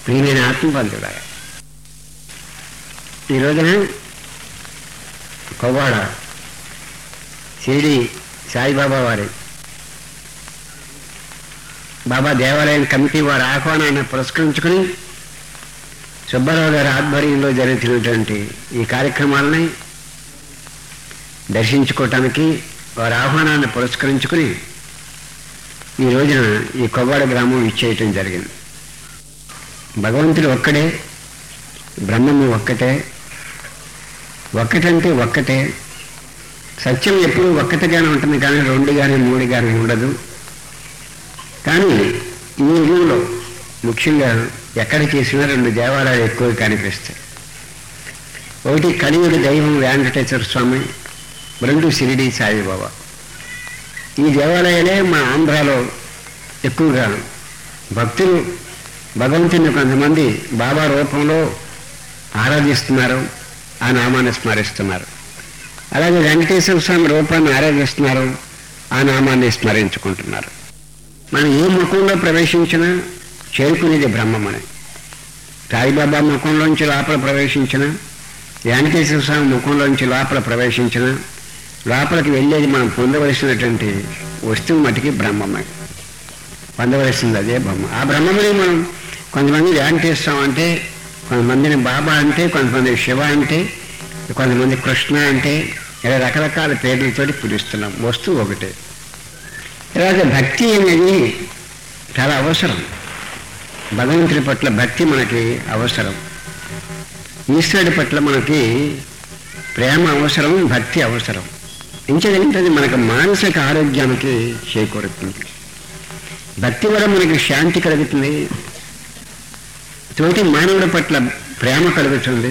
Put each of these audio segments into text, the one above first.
ప్రియమైన ఆత్మబంధుడా ఈ రోజున కొవ్వాడ షిరిడి సాయిబాబా వారి బాబా దేవాలయం కమిటీ వారి ఆహ్వానాన్ని పురస్కరించుకుని సుబ్బారావు గారి ఆధ్వర్యంలో జరుగుతున్నటువంటి ఈ కార్యక్రమాలని దర్శించుకోవటానికి వారి ఆహ్వానాన్ని పురస్కరించుకుని ఈ రోజున ఈ కొవ్వాడ గ్రామం ఇచ్చేయటం జరిగింది భగవంతుడు ఒక్కడే బ్రహ్మము ఒక్కటే ఒక్కటంటే ఒక్కటే సత్యం ఎప్పుడూ ఒక్కటిగానే ఉంటుంది కానీ రెండు కానీ మూడు కానీ ఉండదు కానీ ఈ యుగంలో ముఖ్యంగా ఎక్కడ చేసినా రెండు దేవాలయాలు ఎక్కువ కనిపిస్తాయి ఒకటి కలియుడి దైవం వెంకటేశ్వర స్వామి రెండు షిరిడి సాయిబాబా ఈ దేవాలయాలే మా ఆంధ్రాలో ఎక్కువగా భక్తులు భగవంతుని కొంతమంది బాబా రూపంలో ఆరాధిస్తున్నారు ఆ నామాన్ని స్మరిస్తున్నారు అలాగే వెంకటేశ్వర స్వామి రూపాన్ని ఆరాధిస్తున్నారు ఆ నామాన్ని స్మరించుకుంటున్నారు మనం ఏ ముఖంలో ప్రవేశించినా చేరుకునేది బ్రహ్మమని సాయిబాబా ముఖంలోంచి లోపల ప్రవేశించిన వెంకటేశ్వర స్వామి ముఖంలోంచి లోపల ప్రవేశించిన లోపలికి వెళ్ళేది మనం పొందవలసినటువంటి వస్తువు మటుకి బ్రహ్మమే పొందవలసింది అదే బ్రహ్మ ఆ బ్రహ్మమని మనం కొంతమంది వెంకటేశ్వరం అంటే కొంతమందిని బాబా అంటే కొంతమంది శివ అంటే కొంతమంది కృష్ణ అంటే ఇలా రకరకాల పేర్లతోటి పిలుస్తున్నాం వస్తువు ఒకటే తర్వాత భక్తి అనేది చాలా అవసరం భగవంతుడి పట్ల భక్తి మనకి అవసరం ఈశ్వరుడి పట్ల మనకి ప్రేమ అవసరం భక్తి అవసరం ఇంకేంటది మనకు మానసిక ఆరోగ్యానికి చేకూరుతుంది భక్తి వల్ల మనకి శాంతి కలుగుతుంది తోటి మానవుడి పట్ల ప్రేమ కలుగుతుంది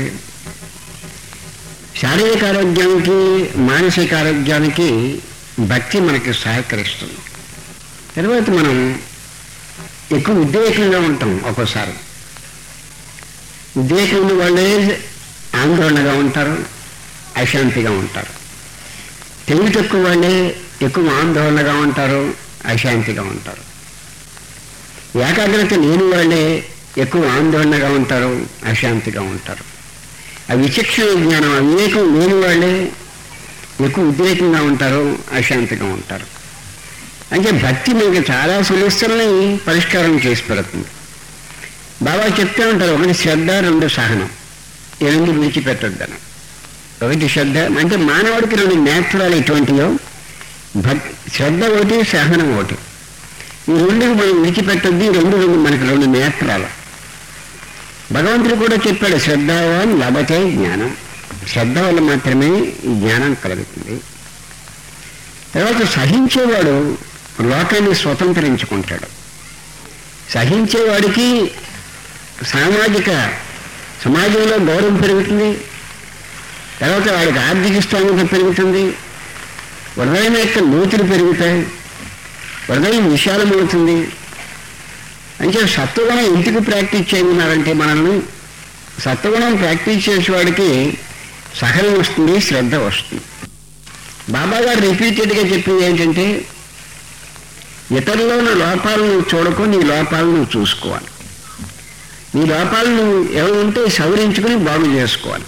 శారీరక ఆరోగ్యానికి మానసిక ఆరోగ్యానికి భక్తి మనకి సహకరిస్తుంది తర్వాత మనం ఎక్కువ ఉద్రేకంగా ఉంటాం ఒక్కోసారి ఉద్రేకం ఉన్న వాళ్ళే ఆందోళనగా ఉంటారు అశాంతిగా ఉంటారు తెలివి తక్కువ వాళ్ళే ఎక్కువ ఆందోళనగా ఉంటారు అశాంతిగా ఉంటారు ఏకాగ్రత లేని వాళ్ళే ఎక్కువ ఆందోళనగా ఉంటారు అశాంతిగా ఉంటారు ఆ విచక్షణ జ్ఞానం ఆ వివేకం లేని వాళ్ళే ఎక్కువ ఉద్రేకంగా ఉంటారు అశాంతిగా ఉంటారు అంటే భక్తి మీకు చాలా సమస్యల్ని పరిష్కారం చేసి పెడుతుంది బాబా చెప్తూ ఉంటారు ఒకటి శ్రద్ధ రెండు సహనం ఈ రెండు విడిచిపెట్టొద్దని ఒకటి శ్రద్ధ అంటే మానవుడికి రెండు నేత్రాలు ఎటువంటివో భక్ శ్రద్ధ ఒకటి సహనం ఒకటి ఈ రెండు మనం విడిచిపెట్టద్దు ఈ రెండు రెండు మనకి రెండు నేత్రాలు భగవంతుడు కూడా చెప్పాడు శ్రద్ధావాన్ లభతే జ్ఞానం శ్రద్ధ వల్ల మాత్రమే ఈ జ్ఞానం కలుగుతుంది తర్వాత సహించేవాడు లోకాన్ని స్వతంత్రించుకుంటాడు సహించేవాడికి సామాజిక సమాజంలో గౌరవం పెరుగుతుంది తర్వాత వాడికి ఆర్థిక స్థోమత పెరుగుతుంది హృదయం యొక్క లోతులు పెరుగుతాయి హృదయం విశాలమవుతుంది అంటే సత్వగుణం ఎందుకు ప్రాక్టీస్ చేయమన్నారంటే మనల్ని సత్వగుణం ప్రాక్టీస్ చేసేవాడికి సహనం వస్తుంది శ్రద్ధ వస్తుంది బాబా గారు రిపీటెడ్గా చెప్పింది ఏంటంటే ఇతరులను లోపాలను చూడకు నీ లోపాలను చూసుకోవాలి నీ లోపాలను ఎవరు ఉంటే సవరించుకుని బాగు చేసుకోవాలి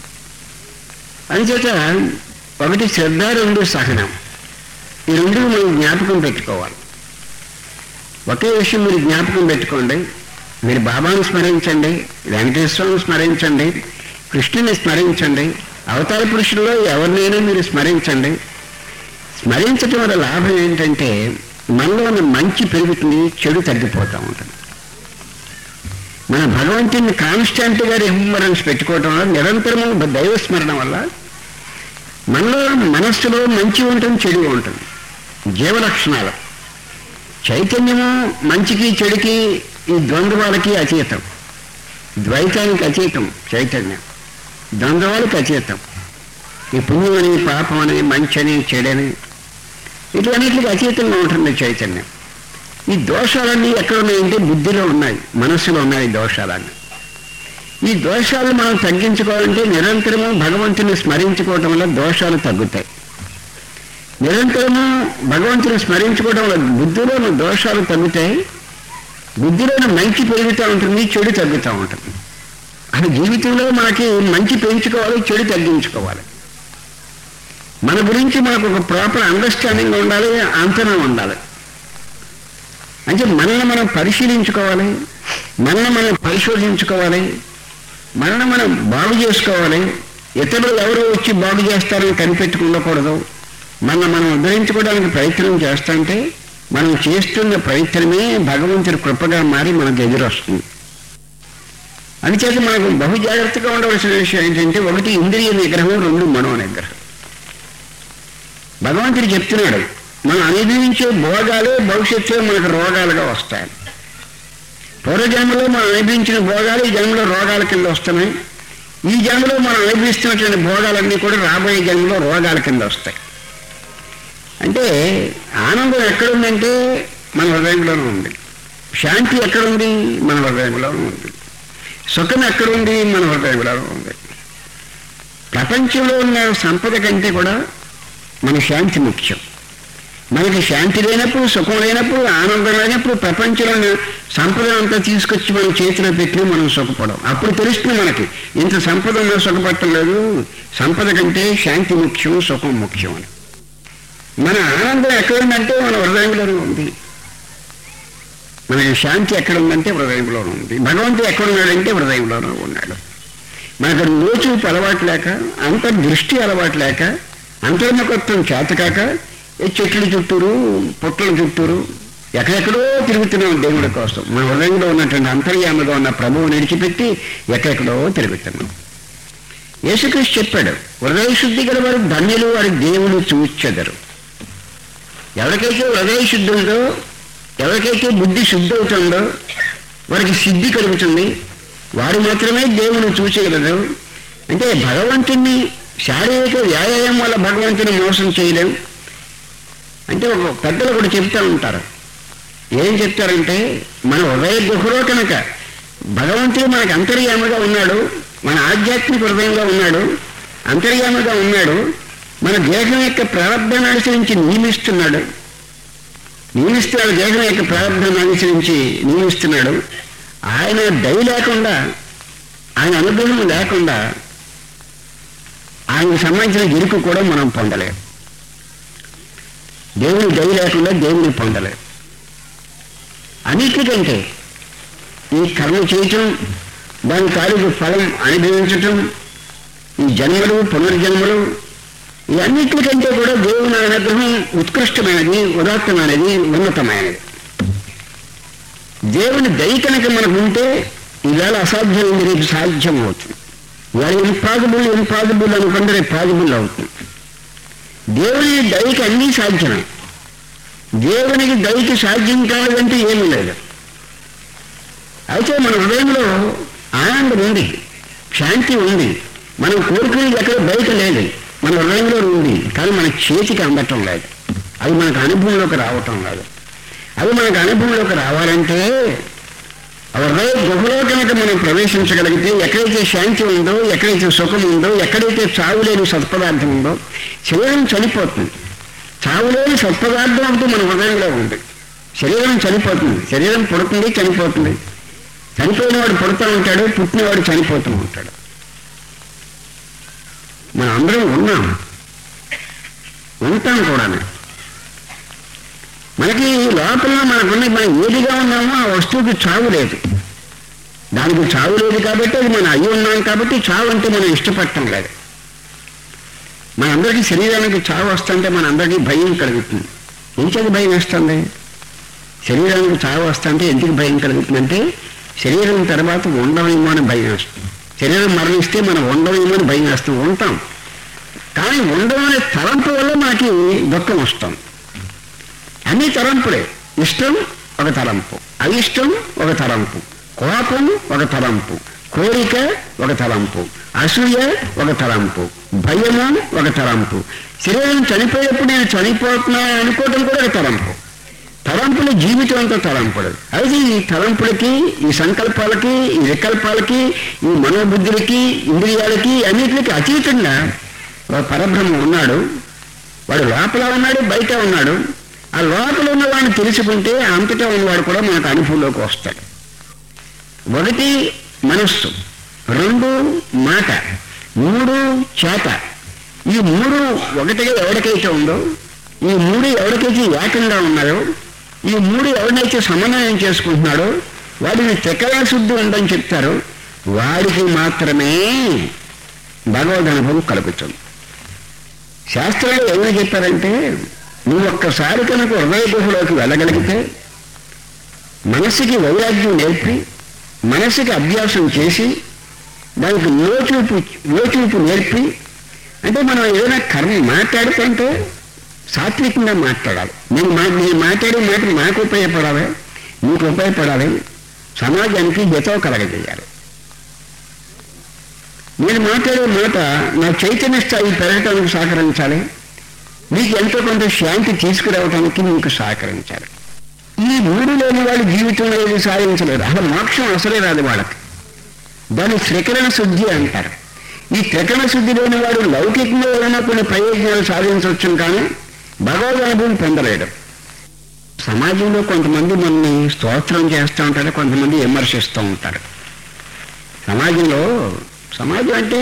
అంచేత ఒకటి శ్రద్ధ రెండు సహనం ఈ రెండు మనం జ్ఞాపకం పెట్టుకోవాలి ఒకే విషయం మీరు జ్ఞాపకం పెట్టుకోండి మీరు బాబాను స్మరించండి వెంకటేశ్వరం స్మరించండి కృష్ణుని స్మరించండి అవతార పురుషుల్లో ఎవరినైనా మీరు స్మరించండి స్మరించటం వల్ల లాభం ఏంటంటే మనలో ఉన్న మంచి పెరుగుతుంది చెడు తగ్గిపోతూ ఉంటుంది మన భగవంతుని కాన్స్టెంట్గా రిఫరెన్స్ పెట్టుకోవటం వల్ల నిరంతరము దైవ స్మరణ వల్ల మనలో మనస్సులో మంచి ఉంటుంది చెడు ఉంటుంది జీవలక్షణాలు చైతన్యము మంచికి చెడుకి ఈ ద్వంద్వాలకి అతీతం ద్వైతానికి అతీతం చైతన్యం ద్వంద్వాలకు అతీతం ఈ పుణ్యమని పాపమని మంచని చెడని ఇటువన్నిటికి అతీతంగా ఉంటుంది చైతన్యం ఈ దోషాలన్నీ ఎక్కడ ఉన్నాయంటే బుద్ధిలో ఉన్నాయి మనస్సులో ఉన్నాయి దోషాలన్నీ ఈ దోషాలు మనం తగ్గించుకోవాలంటే నిరంతరము భగవంతుని స్మరించుకోవటం వల్ల దోషాలు తగ్గుతాయి నిరంతరము భగవంతుని స్మరించుకోవడం వల్ల బుద్ధిలో ఉన్న దోషాలు తగ్గుతాయి బుద్ధిలోని మంచి పెరుగుతూ ఉంటుంది చెడు తగ్గుతూ ఉంటుంది అది జీవితంలో మనకి మంచి పెంచుకోవాలి చెడు తగ్గించుకోవాలి మన గురించి మనకు ఒక ప్రాపర్ అండర్స్టాండింగ్ ఉండాలి అంతరం ఉండాలి అంటే మనల్ని మనం పరిశీలించుకోవాలి మనల్ని మనం పరిశోధించుకోవాలి మనల్ని మనం బాగు చేసుకోవాలి ఇతరులు ఎవరో వచ్చి బాగు చేస్తారని కనిపెట్టుకుండకూడదు మన మనం ఉద్ధరించుకోవడానికి ప్రయత్నం చేస్తుంటే మనం చేస్తున్న ప్రయత్నమే భగవంతుడి కృపగా మారి మనకు ఎదురొస్తుంది అందుచేత మనకు బహు జాగ్రత్తగా ఉండవలసిన విషయం ఏంటంటే ఒకటి ఇంద్రియ నిగ్రహం రెండు మనో నిగ్రహం భగవంతుడు చెప్తున్నాడు మనం అనుభవించే భోగాలే భవిష్యత్తులో మనకు రోగాలుగా వస్తాయి పూర్వజన్మలో మనం అనుభవించిన భోగాలు ఈ జన్మలో రోగాల కింద వస్తున్నాయి ఈ జన్మలో మనం అనుభవిస్తున్నటువంటి భోగాలన్నీ కూడా రాబోయే జన్మలో రోగాల కింద వస్తాయి అంటే ఆనందం ఎక్కడుందంటే మన హృదయంలోనే ఉంది శాంతి ఎక్కడుంది మన హృదయంలోనే ఉంది సుఖం ఎక్కడుంది మన హృదయంలోనే ఉంది ప్రపంచంలో ఉన్న సంపద కంటే కూడా మన శాంతి ముఖ్యం మనకి శాంతి లేనప్పుడు సుఖం లేనప్పుడు ఆనందం లేనప్పుడు ప్రపంచంలో సంపద అంతా తీసుకొచ్చి మనం చేతిలో పెట్టినా మనం సుఖపడం అప్పుడు తెలుస్తుంది మనకి ఇంత సంపద ఉన్నా సుఖపడటం లేదు సంపద కంటే శాంతి ముఖ్యం సుఖం ముఖ్యం అని మన ఆనందం ఎక్కడుందంటే మన హృదయంలోనే ఉంది మనకి శాంతి ఎక్కడుందంటే హృదయంలోనే ఉంది భగవంతుడు ఎక్కడున్నాడంటే హృదయంలోనే ఉన్నాడు మనకు లోచూపు అలవాటు లేక అంతర్దృష్టి అలవాటు లేక అంతర్ముఖత్వం చేతకాక ఈ చెట్ల చుట్టూరు పుట్టల చుట్టూరు ఎక్కడెక్కడో తిరుగుతున్నాం దేవుడి కోసం మన హృదయంలో ఉన్నటువంటి అంతర్యామగా ఉన్న ప్రభువు నడిచిపెట్టి ఎక్కడెక్కడో తిరుగుతున్నాం యేసుక్రీస్తు చెప్పాడు హృదయ శుద్ధి గల వారు ధన్యులు వారి దేవుని చూచెదరు ఎవరికైతే హృదయ శుద్ధి ఉందో ఎవరికైతే బుద్ధి శుద్ధి అవుతుందో వారికి సిద్ధి కలుగుతుంది వారు మాత్రమే దేవుని చూచగలరు అంటే భగవంతుణ్ణి శారీరక వ్యాయామం వల్ల భగవంతుని మోసం చేయలేం అంటే ఒక పెద్దలు కూడా చెప్తూ ఉంటారు ఏం చెప్తారంటే మన హృదయ గుహలో కనుక భగవంతుడు మనకు అంతర్యామిగా ఉన్నాడు మన ఆధ్యాత్మిక హృదయంలో ఉన్నాడు అంతర్యామిగా ఉన్నాడు మన దేహం యొక్క ప్రారంభాన్ని అనుసరించి నియమిస్తున్నాడు నియమిస్తున్నాడు దేహం యొక్క ప్రారంభాన్ని అనుసరించి నియమిస్తున్నాడు ఆయన దయ లేకుండా ఆయన అనుగ్రహం లేకుండా ఆయనకు సంబంధించిన ఇరుకు కూడా మనం పొందలేం దేవుని దయ లేకుండా దేవుని పొందలేం అన్నిటికంటే ఈ కర్మ చేయటం దాని తాలూకు ఫలం అనుభవించటం ఈ జన్మలు పునర్జన్మలు ఈ అన్నిటికంటే కూడా దేవుని అనుగ్రహం ఉత్కృష్టమైనది ఉదాత్తమైనది ఉన్నతమైనది దేవుని దయ కనుక మనకు ఉంటే ఈవేళ అసాధ్యమైంది రేపు సాధ్యం అవుతుంది ఇవాళ ఇంపాసిబుల్ ఇంపాసిబుల్ అనుకుంటే రేపు పాసిబుల్ అవుతుంది దేవుని దయకి అన్నీ సాధ్యమే దేవునికి దయకి సాధ్యం కాదంటే ఏమీ లేదు అయితే మన హృదయంలో ఆనందం ఉంది శాంతి ఉంది మనం కోరుకునేది ఎక్కడ బయట లేదు మన హృదయంలో ఉంది కానీ మన చేతికి అందటం లేదు అది మనకు అనుభవంలోకి రావటం లేదు అది మనకు అనుభవంలోకి రావాలంటే ఆ హృదయ గుహలో కనుక మనం ప్రవేశించగలిగితే ఎక్కడైతే శాంతి ఉందో ఎక్కడైతే సుఖం ఉందో ఎక్కడైతే చావులేని సత్పదార్థం ఉందో శరీరం చనిపోతుంది చావులేని సత్పదార్థం అంటూ మన హృదయంలో ఉంది శరీరం చనిపోతుంది శరీరం పుడుతుంది చనిపోతుంది చనిపోయిన వాడు పుడుతూ ఉంటాడు పుట్టినవాడు చనిపోతూ ఉంటాడు మనం అందరం ఉన్నాం ఉంటాం కూడా మనకి లోపల మనకున్న మనం ఏదిగా ఉన్నామో ఆ వస్తువుకి చావు లేదు దానికి చావు లేదు కాబట్టి అది మనం అయ్యి ఉన్నాం కాబట్టి చావు అంటే మనం ఇష్టపడటం లేదు మనందరికీ శరీరానికి చావు వస్తుంటే మనందరికీ భయం కలుగుతుంది ఎందుకు భయం వేస్తుంది శరీరానికి చావు వస్తుంటే ఎందుకు భయం కలుగుతుందంటే శరీరం తర్వాత ఉండవేమో అని భయం వేస్తుంది శరీరం మరణిస్తే మనం ఉండవేమో అని భయం వేస్తాం ఉంటాం కానీ ఉండమనే తలంపు వల్ల మనకి దుఃఖం వస్తుంది అన్ని తలంపులే ఇష్టం ఒక తలంపు అయిష్టం ఒక తలంపు కోపం ఒక తలంపు కోరిక ఒక తలంపు అసూయ ఒక తలంపు భయము ఒక తలంపు శరీరం చనిపోయేప్పుడు నేను చనిపోతున్నాను అనుకోవడం కూడా ఒక తలంపు తలంపులు జీవితం అంతా తలంపులు అయితే ఈ తలంపులకి ఈ సంకల్పాలకి ఈ వికల్పాలకి ఈ మనోబుద్ధులకి ఇంద్రియాలకి అన్నిటికి అతీతంగా ఒక పరబ్రహ్మ ఉన్నాడు వాడు లోపల ఉన్నాడు బయట ఉన్నాడు ఆ లోపల ఉన్నవాడిని తెలుసుకుంటే అంతటా ఉన్నవాడు కూడా మనకు అనుభవంలోకి వస్తాడు ఒకటి మనస్సు రెండు మాట మూడు చేత ఈ మూడు ఒకటిగా ఎవరికైతే ఉందో ఈ మూడు ఎవరికైతే ఏకంగా ఉన్నాయో ఈ మూడు ఎవరినైతే సమన్వయం చేసుకుంటున్నాడో వాడిని త్రికరణ శుద్ధి ఉందని చెప్తారు వాడికి మాత్రమే భగవద్ అనుభవం కలుగుతుంది శాస్త్రంలో ఏమని చెప్పారంటే నువ్వు ఒక్కసారి కనుక హృదయ గుహలోకి వెళ్ళగలిగితే మనసుకి వైరాగ్యం నేర్పి మనసుకి అభ్యాసం చేసి దానికి లోచూపు లోచూపు నేర్పి అంటే మనం ఏదైనా కర్మ మాట్లాడుతుంటే సాత్వికంగా మాట్లాడాలి నేను మా నేను మాట్లాడే మాట నాకు ఉపయోగపడాలి నీకు ఉపయోగపడాలి సమాజానికి హితం కలగజేయాలి నేను మాట్లాడే మాట నా చైతన్య స్థాయి పెరగటానికి సహకరించాలి నీకు ఎంతో కొంత శాంతి తీసుకురావడానికి నీకు సహకరించాలి ఈ మూడు లేని వాళ్ళు జీవితంలో ఏది సాధించలేరు అసలు మోక్షం అసలే రాదు వాళ్ళకి దాన్ని త్రికరణ శుద్ధి అంటారు ఈ త్రికరణ శుద్ధి లేని వాడు లౌకికంగా ఏదైనా కొన్ని ప్రయోజనాలు సాధించవచ్చు కానీ భగవద్ అనుభవం పొందలేడు సమాజంలో కొంతమంది మనల్ని స్తోత్రం చేస్తూ ఉంటారు కొంతమంది విమర్శిస్తూ ఉంటారు సమాజంలో సమాజం అంటే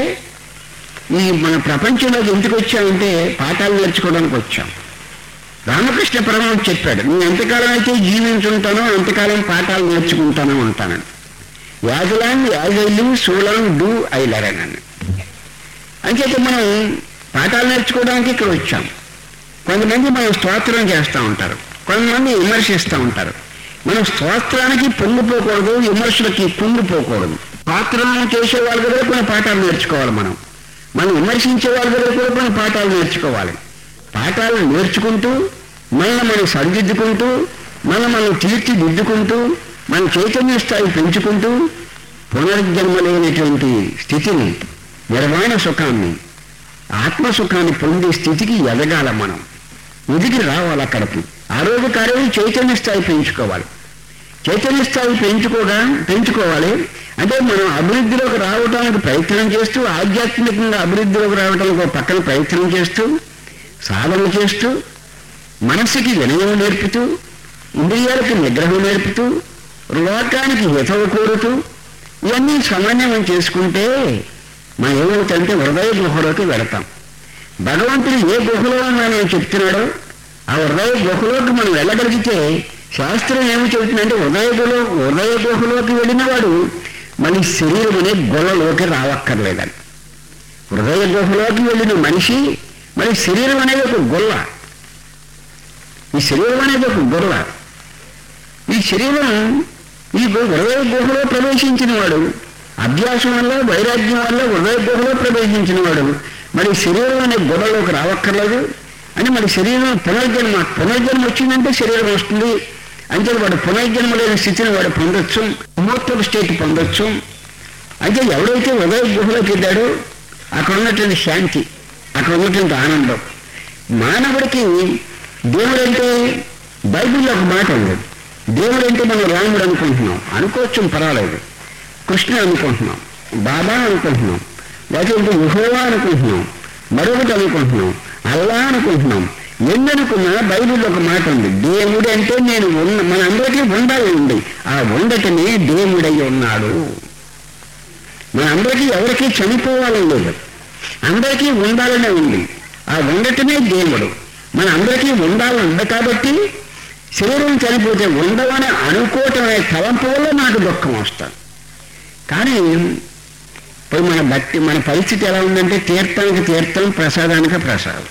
ఈ మన ప్రపంచంలోకి ఎందుకు వచ్చామంటే పాఠాలు నేర్చుకోవడానికి వచ్చాం రామకృష్ణ పరమహంస చెప్పాడు నేను ఎంతకాలం అయితే జీవించుంటానో అంతకాలం పాఠాలు నేర్చుకుంటానో ఉంటాను as long as I live so long do I learn అని అంచేత మనం పాఠాలు నేర్చుకోవడానికి ఇక్కడ వచ్చాం కొంతమంది మనం స్తోత్రం చేస్తూ ఉంటారు కొంతమంది విమర్శిస్తూ ఉంటారు మనం స్తోత్రానికి పొంగిపోకూడదు విమర్శలకి కుంగిపోకూడదు పాత్రలను చేసే వాళ్ళ దగ్గర కొన్ని పాఠాలు నేర్చుకోవాలి మనం మనం విమర్శించే వాళ్ళ దగ్గర కూడా కొన్ని పాఠాలు నేర్చుకోవాలి పాఠాలు నేర్చుకుంటూ మనల్ని మనం సరిదిద్దుకుంటూ మనం మనం తీర్చిదిద్దుకుంటూ మన చైతన్య స్థాయి పెంచుకుంటూ పునర్జన్మ లేనటువంటి స్థితిని నిర్వాణ సుఖాన్ని ఆత్మ సుఖాన్ని పొందే స్థితికి ఎదగాల మనం ఎదిగి రావాలి అక్కడికి ఆ రోజు కార్యం చైతన్య స్థాయి పెంచుకోవాలి చైతన్య స్థాయి పెంచుకోగా పెంచుకోవాలి అంటే మనం అభివృద్ధిలోకి రావడానికి ప్రయత్నం చేస్తూ ఆధ్యాత్మికంగా అభివృద్ధిలోకి రావడానికి ఒక పక్కన ప్రయత్నం చేస్తూ సాధన చేస్తూ మనస్సుకి వినయం నేర్పుతూ ఇంద్రియాలకు నిగ్రహం నేర్పుతూ లోకానికి హితవు కోరుతూ ఇవన్నీ సమన్వయం చేసుకుంటే మనం ఏమవుతుందంటే హృదయ గుహలోకి వెళతాం భగవంతుడు ఏ గుహలో ఉన్నానని చెప్తున్నాడో ఆ హృదయ గుహలోకి మనం వెళ్ళగలిగితే శాస్త్రం ఏమి చెబుతుందంటే హృదయ గుహలో హృదయ గుహలోకి వెళ్ళిన వాడు మళ్ళీ శరీరం అనే గుహలోకి రావక్కర్లేదని హృదయ గుహలోకి వెళ్ళిన మనిషి మరి శరీరం అనేది ఒక గొల్ల ఈ శరీరం అనేది ఒక గొల్ల ఈ శరీరం ఈ గు- హృదయ గుహలో ప్రవేశించిన వాడు అభ్యాసం వల్ల వైరాగ్యం వల్ల హృదయ గుహలో ప్రవేశించిన వాడు మరి శరీరం అనే గుహలోకి రావక్కర్లేదు అని మరి శరీరం పునర్జన్మ పునర్జన్మ వచ్చిందంటే శరీరం వస్తుంది అంటే వాడు పునర్జన్మ లేని స్థితిని వాడు పొందొచ్చు ఇమోర్టల్ స్టేట్ పొందొచ్చు అయితే ఎవడైతే హృదయ గుహలోకి వెళ్ళాడో అక్కడ ఉన్నటువంటి శాంతి అక్కడ ఉన్నటువంటి ఆనందం మానవుడికి దేవుడంటే బైబిల్లో ఒక మాట ఉంది దేవుడంటే మనం రాముడు అనుకుంటున్నాం అనుకోవచ్చు పర్వాలేదు కృష్ణ అనుకుంటున్నాం బాబా అనుకుంటున్నాం లేకపోతే యుహోవా అనుకుంటున్నాం మరొకటి అనుకుంటున్నాం అల్లా అనుకుంటున్నాం ఎన్ననుకున్నా బైబిల్లో ఒక మాట ఉంది దేవుడు అంటే నేను ఉన్న మన అందరికీ ఉండాలి ఉంది ఆ ఉండటమే దేవుడై ఉన్నాడు మన అందరికీ ఎవరికీ చనిపోవాలని లేదు అందరికీ ఉండాలనే ఉంది ఆ ఉండటమే దేవుడు మన అందరికీ ఉండాలని ఉంది కాబట్టి శరీరం చనిపోతే ఉండవని అనుకోవటం అనే తలంపు వల్ల మనకు దుఃఖం వస్తుంది కానీ ఇప్పుడు మన భక్తి మన పరిస్థితి ఎలా ఉందంటే తీర్థానికి తీర్థం ప్రసాదానికి ప్రసాదం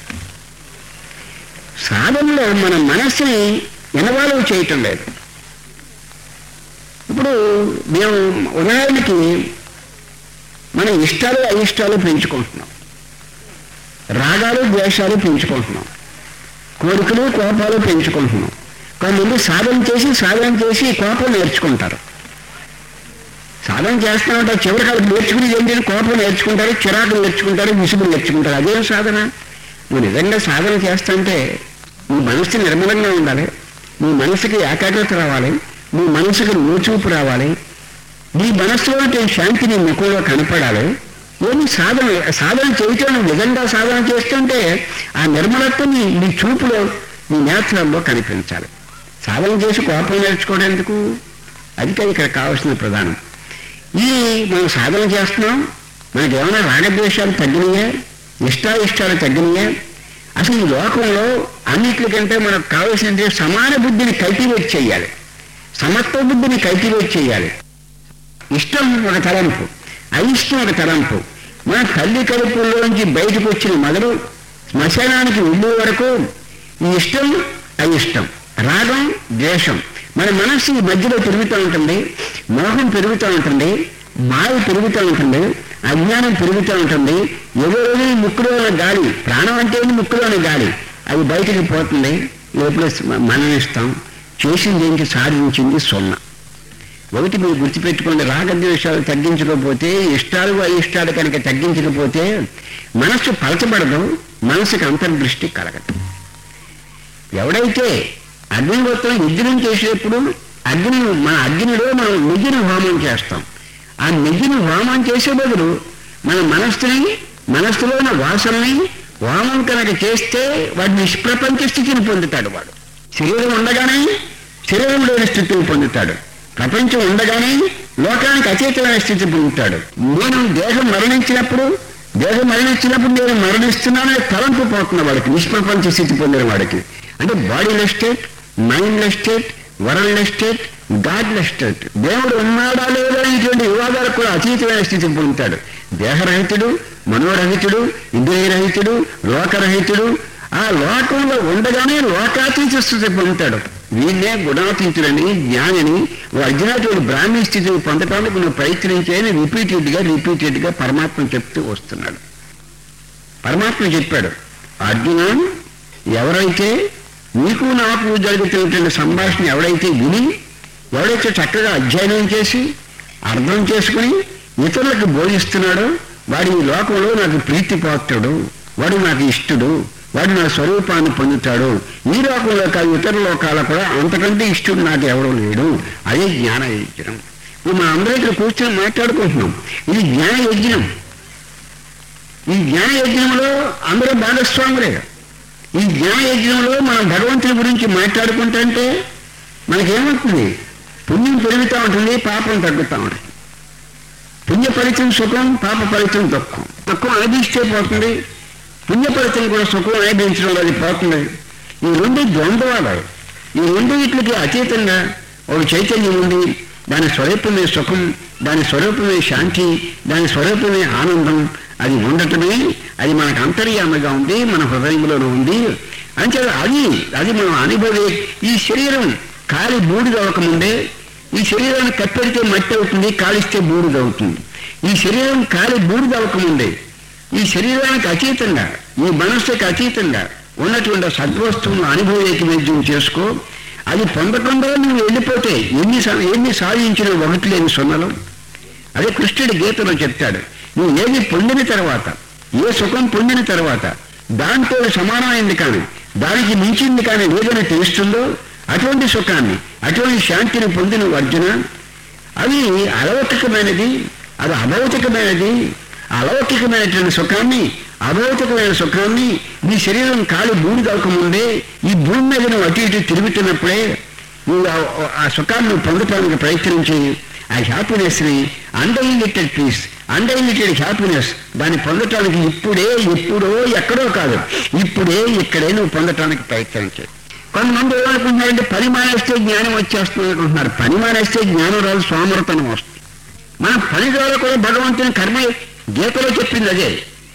సాధనలో మన మనస్సుని ఇన్వాల్వ్ చేయటం లేదు ఇప్పుడు మేము ఉదాహరణకి మన ఇష్టాలు అయిష్టాలు పెంచుకుంటున్నాం రాగాలు ద్వేషాలు పెంచుకుంటున్నాం కోరికలు కోపాలు పెంచుకుంటున్నాం కొంతమంది సాధన చేసి సాధన చేసి కోపం నేర్చుకుంటారు సాధన చేస్తూ ఉంటారు చివరికి అది నేర్చుకుని ఏంటంటే కోపం నేర్చుకుంటారు చిరాకు నేర్చుకుంటారు విసుగు నేర్చుకుంటారు అదేం సాధన నువ్వు నిజంగా సాధన చేస్తుంటే నీ మనసు నిర్మలంగా ఉండాలి నీ మనసుకి ఏకాగ్రత రావాలి నీ మనసుకి నూచూపు రావాలి నీ మనస్సులో ఉంటే శాంతి నీ ముఖంలో కనపడాలి ఏమి సాధన సాధన చేయటం నువ్వు నిజంగా సాధన చేస్తుంటే ఆ నిర్మలత్వం నీ నీ చూపులో నీ నేత్రాల్లో కనిపించాలి సాధన చేసి కోపం నేర్చుకోవడం ఎందుకు అది కాదు ఇక్కడ కావాల్సిన ప్రధానం ఈ మనం సాధన చేస్తున్నాం మనకి ఏమైనా రాగద్వేషాలు తగ్గినాయా ఇష్టాయిష్టాలు తగ్గినాయా అసలు ఈ లోకంలో అన్నిటికంటే మనకు కావాల్సింది సమాన బుద్ధిని కల్టివేట్ చేయాలి సమత్వ బుద్ధిని కల్టివేట్ చేయాలి ఇష్టం ఒక తలంపు అయిష్టం ఒక తలంపు మన తల్లి కడుపులోంచి బయటకు వచ్చిన మొదలు శ్మశానానికి వెళ్ళే వరకు ఈ ఇష్టం అయిష్టం రాగం ద్వేషం మన మనస్సు ఈ మధ్యలో పెరుగుతూ ఉంటుంది మోహం పెరుగుతూ ఉంటుంది మాయ పెరుగుతూ ఉంటుంది అజ్ఞానం పెరుగుతూ ఉంటుంది ఎవరోజు ముక్కులో ఉన్న గాలి ప్రాణం అంటే ఏంటి ముక్కులో ఉన్న గాలి అది బయటికి పోతుంది లోపల మరణిస్తాం చేసింది ఏంటి సాధించింది సున్నా ఒకటి మీరు గుర్తుపెట్టుకోండి రాగద్వేషాలు తగ్గించకపోతే ఇష్టాలు అయిష్టాలు కనుక తగ్గించకపోతే మనస్సు పలచబడదు మనసుకు అంతర్దృష్టి కలగదు ఎవడైతే అగ్నిహోత్రం యజ్ఞం చేసేటప్పుడు అగ్ని మన అగ్నిలో మనం నిజుని హోమం చేస్తాం ఆ నిజుని హోమం చేసే బదులు మన మనస్సుని మనస్సులో ఉన్న వాసనని హోమం కనుక చేస్తే వాడు నిష్ప్రపంచ స్థితిని పొందుతాడు వాడు శరీరం ఉండగానే శరీరం లేని స్థితిని పొందుతాడు ప్రపంచం ఉండగానే లోకానికి అతీతమైన స్థితి పొందుతాడు నేను దేహం మరణించినప్పుడు దేహం మరణించినప్పుడు నేను మరణిస్తున్నాననే తలంపు పోతున్న వాడికి నిష్ప్రపంచ స్థితి పొందిన వాడికి అంటే bodiless state mindless state world state godless state దేవుడు ఉన్నాడా లేదా ఇటువంటి వివాదాలకు కూడా అతీతమైన స్థితిని పొందుతాడు దేహరహితుడు మనోరహితుడు ఇంద్రియరహితుడు లోకరహితుడు ఆ లోకంలో ఉండగానే లోకాతీత స్థితి పొందుతాడు వీళ్ళే గుణాతీతులని జ్ఞానిని అర్జునాటువంటి బ్రాహ్మీ స్థితిని పొందటానికి నువ్వు ప్రయత్నించేది రిపీటెడ్గా రిపీటెడ్గా పరమాత్మ చెప్తూ వస్తున్నాడు పరమాత్మ చెప్పాడు అర్జున ఎవరైతే నీకు నాకు జరుగుతున్నటువంటి సంభాషణ ఎవడైతే విని ఎవడైతే చక్కగా అధ్యయనం చేసి అర్థం చేసుకుని ఇతరులకు బోధిస్తున్నాడో వాడి ఈ లోకంలో నాకు ప్రీతిపాత్రుడు వాడు నాకు ఇష్టడు వాడు నా స్వరూపాన్ని పొందుతాడు ఈ లోకంలో కాదు ఇతర లోకాల కూడా అంతకంటే ఇష్టడు నాకు ఎవడూ లేడు అదే జ్ఞాన యజ్ఞం ఇప్పుడు మనం అందరం ఇక్కడ కూర్చొని మాట్లాడుకుంటున్నాం ఇది జ్ఞాన యజ్ఞం ఈ జ్ఞాన యజ్ఞంలో అందరూ భాగస్వాములే ఈ జ్ఞాన యజ్ఞంలో మనం భగవంతుని గురించి మాట్లాడుకుంటుంటే మనకేమవుతుంది పుణ్యం పెరుగుతూ ఉంటుంది పాపం తగ్గుతూ ఉంటుంది పుణ్య ఫలితం సుఖం పాప ఫలితం దుఃఖం దుఃఖం అనుభవిస్తే పోతుంది పుణ్య ఫలితం కూడా సుఖం అనుభవించడం అది పోతుంది ఈ రెండు ద్వంద్వాలు ఈ రెండు వీటికి అతీతంగా ఒక చైతన్యం ఉంది దాని స్వరూపమే సుఖం దాని స్వరూపమే శాంతి దాని స్వరూపమే ఆనందం అది ఉండటమే అది మనకు అంతర్యామగా ఉంది మన హృదయంలోనే ఉంది అంటే అది అది మనం అనుభవే ఈ శరీరం కాలి బూడిద అవ్వకముందే ఈ శరీరాన్ని కప్పెడితే మట్టి అవుతుంది కాలిస్తే బూడిద అవుతుంది ఈ శరీరం కాలి బూడిద అవ్వకముందే ఈ శరీరానికి అతీతంగా ఈ మనస్సుకి అతీతంగా ఉన్నటువంటి సద్వస్తువును అనుభవేకి వైద్యం చేసుకో అది పొందకుండా నువ్వు వెళ్ళిపోతే ఎన్ని సా- ఎన్ని సాధించిన ఒకటి లేని సొన్నలు అదే కృష్ణుడి గీతలో చెప్తాడు నువ్వు ఏది పొందిన తర్వాత ఏ సుఖం పొందిన తర్వాత దాంతో సమానమైంది కానీ దానికి మించింది కానీ ఏదైనా తెలుస్తుందో అటువంటి సుఖాన్ని అటువంటి శాంతిని పొందిన అర్జున అది అలౌకికమైనది అది అభౌతికమైనది అలౌకికమైనటువంటి సుఖాన్ని అభౌతికమైన సుఖాన్ని నీ శరీరం కాలి భూమి ముందే ఈ భూమి మీద నువ్వు అటు ఇటు తిరుగుతున్నప్పుడే నువ్వు ఆ- ఆ సుఖాన్ని నువ్వు పొందటానికి ప్రయత్నించి ఆ హ్యాపీనెస్ని అన్డైలిటెడ్ పీస్ అన్డైలిటెడ్ హ్యాపీనెస్ దాన్ని పొందటానికి ఇప్పుడే ఎప్పుడో ఎక్కడో కాదు ఇప్పుడే ఇక్కడే నువ్వు పొందటానికి ప్రయత్నించే కొంతమంది ఏమనుకుంటున్నారంటే పని మానేస్తే జ్ఞానం వచ్చేస్తుంది అనుకుంటున్నారు పని మానేస్తే జ్ఞానం రాదు సోమరతనం వస్తుంది మన పని ద్వారా కూడా భగవంతుని కర్మ గీతలో చెప్పింది అదే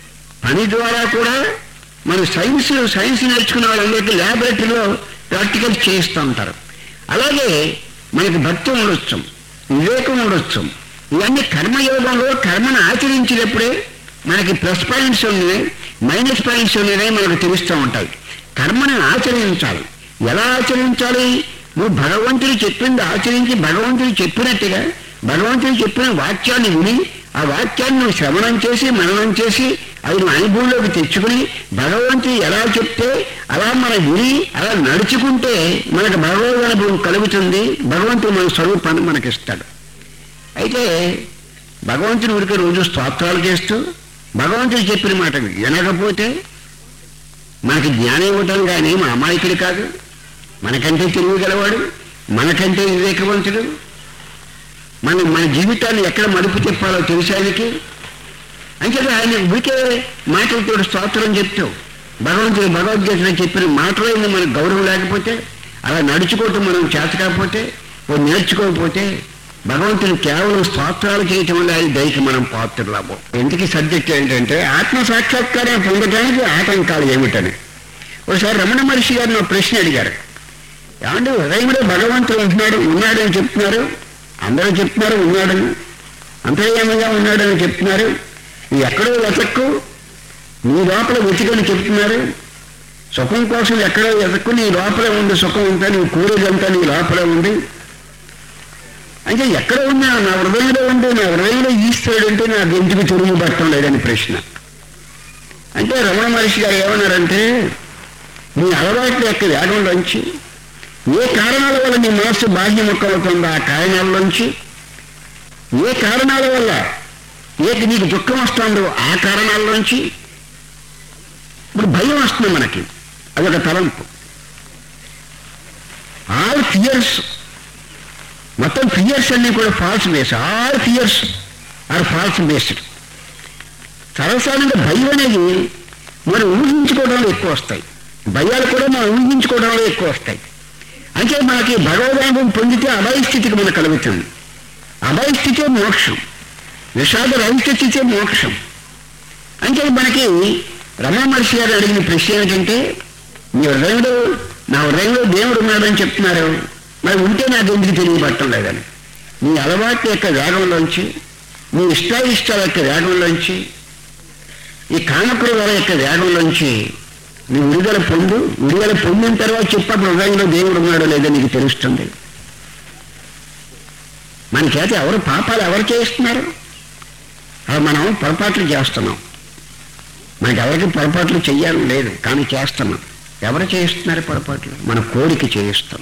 పని ద్వారా కూడా మన సైన్స్ సైన్స్ నేర్చుకున్న వాళ్ళందరికీ ల్యాబొరేటరీలో ప్రాక్టికల్స్ చేయిస్తూ ఉంటారు అలాగే మనకి భక్తి ఉండొచ్చు వివేకం ఉండొచ్చు ఇవన్నీ కర్మయోగంలో కర్మను ఆచరించినప్పుడే మనకి ప్లస్ పాయింట్స్ ఉన్నాయి మైనస్ పాయింట్స్ ఉన్నాయి మనకు తెలుస్తూ ఉంటాయి కర్మను ఆచరించాలి ఎలా ఆచరించాలి నువ్వు భగవంతుడు చెప్పింది ఆచరించి భగవంతుడు చెప్పినట్టుగా భగవంతుడు చెప్పిన వాక్యాన్ని విని ఆ వాక్యాన్ని నువ్వు శ్రవణం చేసి మననం చేసి అది నువ్వు అనుభవంలోకి తెచ్చుకుని భగవంతుడు ఎలా చెప్తే అలా మనం విని అలా నడుచుకుంటే మనకు భగవద్ అనుభవం కలుగుతుంది భగవంతుడు మన స్వరూపాన్ని మనకి ఇస్తాడు అయితే భగవంతుని ఉడికి రోజు స్తోత్రాలు చేస్తూ భగవంతుడు చెప్పిన మాట వినకపోతే మనకి జ్ఞానం ఇవ్వటం కానీ మా అమాయకుడు కాదు మనకంటే తెలివి గలవాడు మనకంటే వివేకవంతుడు మన మన జీవితాన్ని ఎక్కడ మలుపు తిప్పాలో తెలిసానికి అంటే ఆయన ఊరికే మాటలతో స్తోత్రం చెప్తావు భగవంతుడు భగవద్గీతలో చెప్పిన మాటలో మనకు గౌరవం లేకపోతే అలా నడుచుకోవటం మనం చేత కాకపోతే ఓ నేర్చుకోకపోతే భగవంతుని కేవలం స్తోత్రాలు చేయటం వల్ల ఆయన దయకి మనం పాత్రలాము ఇంటికి సబ్జెక్ట్ ఏంటంటే ఆత్మ సాక్షాత్కారం పొందడానికి ఆటంకాలు ఏమిటని ఒకసారి రమణ మహర్షి గారిని ఒక ప్రశ్న అడిగారు ఏమంటే హృదయంలో భగవంతుడు ఉంటున్నాడు ఉన్నాడని చెప్తున్నారు అందరూ చెప్తున్నారు ఉన్నాడని అంతర్యామంగా ఉన్నాడని చెప్తున్నారు ఇది ఎక్కడో వెతక్కు నీ లోపల వెతికని చెప్తున్నారు సుఖం కోసం ఎక్కడో వెతక్కు నీ లోపలే ఉంది సుఖం అంతా నీ కోరికంతా నీ లోపలే ఉంది అంటే ఎక్కడ ఉన్నా నా హృదయంలో ఉంటే నా హృదయంలో ఈశ్వరుడు అంటే నాకు ఎందుకు తిరుగు పట్టడం లేదని ప్రశ్న అంటే రమణ మహర్షి గారు ఏమన్నారంటే నీ అలవాట్ల యొక్క వేగంలోంచి ఏ కారణాల వల్ల నీ మనస్సు బాహ్యముఖమవుతుందో ఆ కారణాల్లోంచి ఏ కారణాల వల్ల ఏ నీకు దుఃఖం వస్తుందో ఆ కారణాల్లోంచి ఇప్పుడు భయం వస్తుంది మనకి అదొక తలంపు ఆల్ ఫియర్స్ మొత్తం ఫియర్స్ అన్ని కూడా false base all fears are false based సర్వసాధారణంగా భయం అనేది మనం ఊహించుకోవడంలో ఎక్కువ వస్తాయి భయాలు కూడా మనం ఊహించుకోవడంలో ఎక్కువ వస్తాయి అంటే మనకి భగవద్గీతం పొందితే అభయ స్థితికి మనకు కలుగుతుంది అభయ స్థితే మోక్షం విషాద రహిత స్థితే మోక్షం అంటే మనకి రమణ మహర్షి గారు అడిగిన ప్రశ్న ఏమిటంటే నీ హృదయంలో నా హృదయంలో దేవుడు ఉన్నాడని చెప్తున్నారు మరి ఉంటే నాకు ఎందుకు తెలియబట్టం లేదని నీ అలవాటు యొక్క వేగంలోంచి నీ ఇష్టాయిష్టాల యొక్క వేగంలోంచి ఈ కామక్రోధాల యొక్క వేగంలోంచి నీ విడుదల పొందు విడుదల పొందిన తర్వాత చెప్పప్పుడు హృదయంలో దేవుడు ఉన్నాడో లేదో నీకు తెలుస్తుంది మన చేత ఎవరు పాపాలు ఎవరు చేస్తున్నారు అవి మనం పొరపాట్లు చేస్తున్నాం మనకి ఎవరికి పొరపాట్లు చెయ్యాలని లేదు కానీ చేస్తున్నాం ఎవరు చేస్తున్నారు పొరపాట్లు మన కోరిక చేయిస్తాం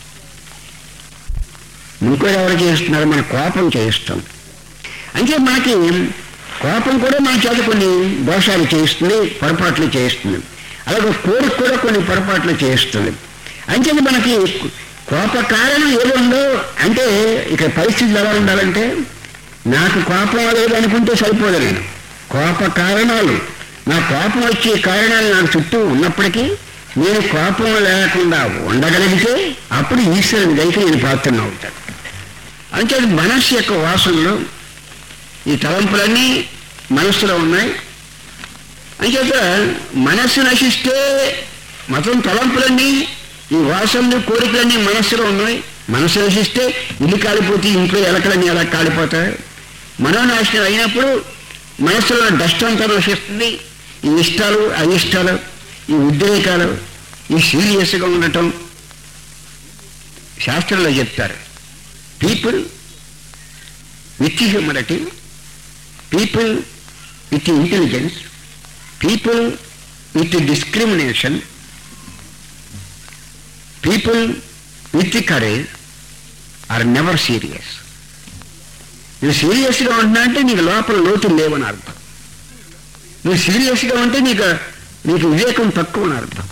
ఇంకోటి ఎవరు చేస్తున్నారు మన కోపం చేయిస్తాం అంటే మనకి కోపం కూడా మన చేత కొన్ని దోషాలు చేయిస్తుంది పొరపాట్లు చేయిస్తుంది అలాగే కోరిక కూడా కొన్ని పొరపాట్లు చేయిస్తుంది అంటే మనకి కోప కారణం ఏదో ఉందో అంటే ఇక పరిస్థితులు ఎలా ఉండాలంటే నాకు కోపం లేదు అనుకుంటే సరిపోదు నేను కోప కారణాలు నా కోపం వచ్చే కారణాలు నాకు చుట్టూ ఉన్నప్పటికీ నేను కోపం లేకుండా ఉండగలిగితే అప్పుడు ఈశ్వరుని దయకి నేను పాత్రను అవుతాను అంటే మనస్సు యొక్క వాసనలు ఈ తలంపులన్నీ మనస్సులో ఉన్నాయి అంచేత మనస్సు నశిస్తే మొత్తం తలంపులన్నీ ఈ వాసనలు కోరికలన్నీ మనస్సులో ఉన్నాయి మనస్సు నశిస్తే ఇల్లు కాలిపోతే ఇంట్లో ఎలకలన్నీ ఎలా కాలిపోతాయి మనోనాశనం అయినప్పుడు మనస్సులో డస్ట్ అంతా నశిస్తుంది ఈ ఇష్టాలు అయిష్టాలు ఈ ఉద్రేకాలు ఈ సీరియస్గా ఉండటం శాస్త్రంలో చెప్తారు people with humanity people with intelligence people with discrimination people with courage are never serious నువ్వు సీరియస్గా ఉంటున్నా అంటే నీకు లోపల లోతులు లేవని అర్థం నువ్వు సీరియస్గా ఉంటే నీకు నీకు వివేకం తక్కువ అని అర్థం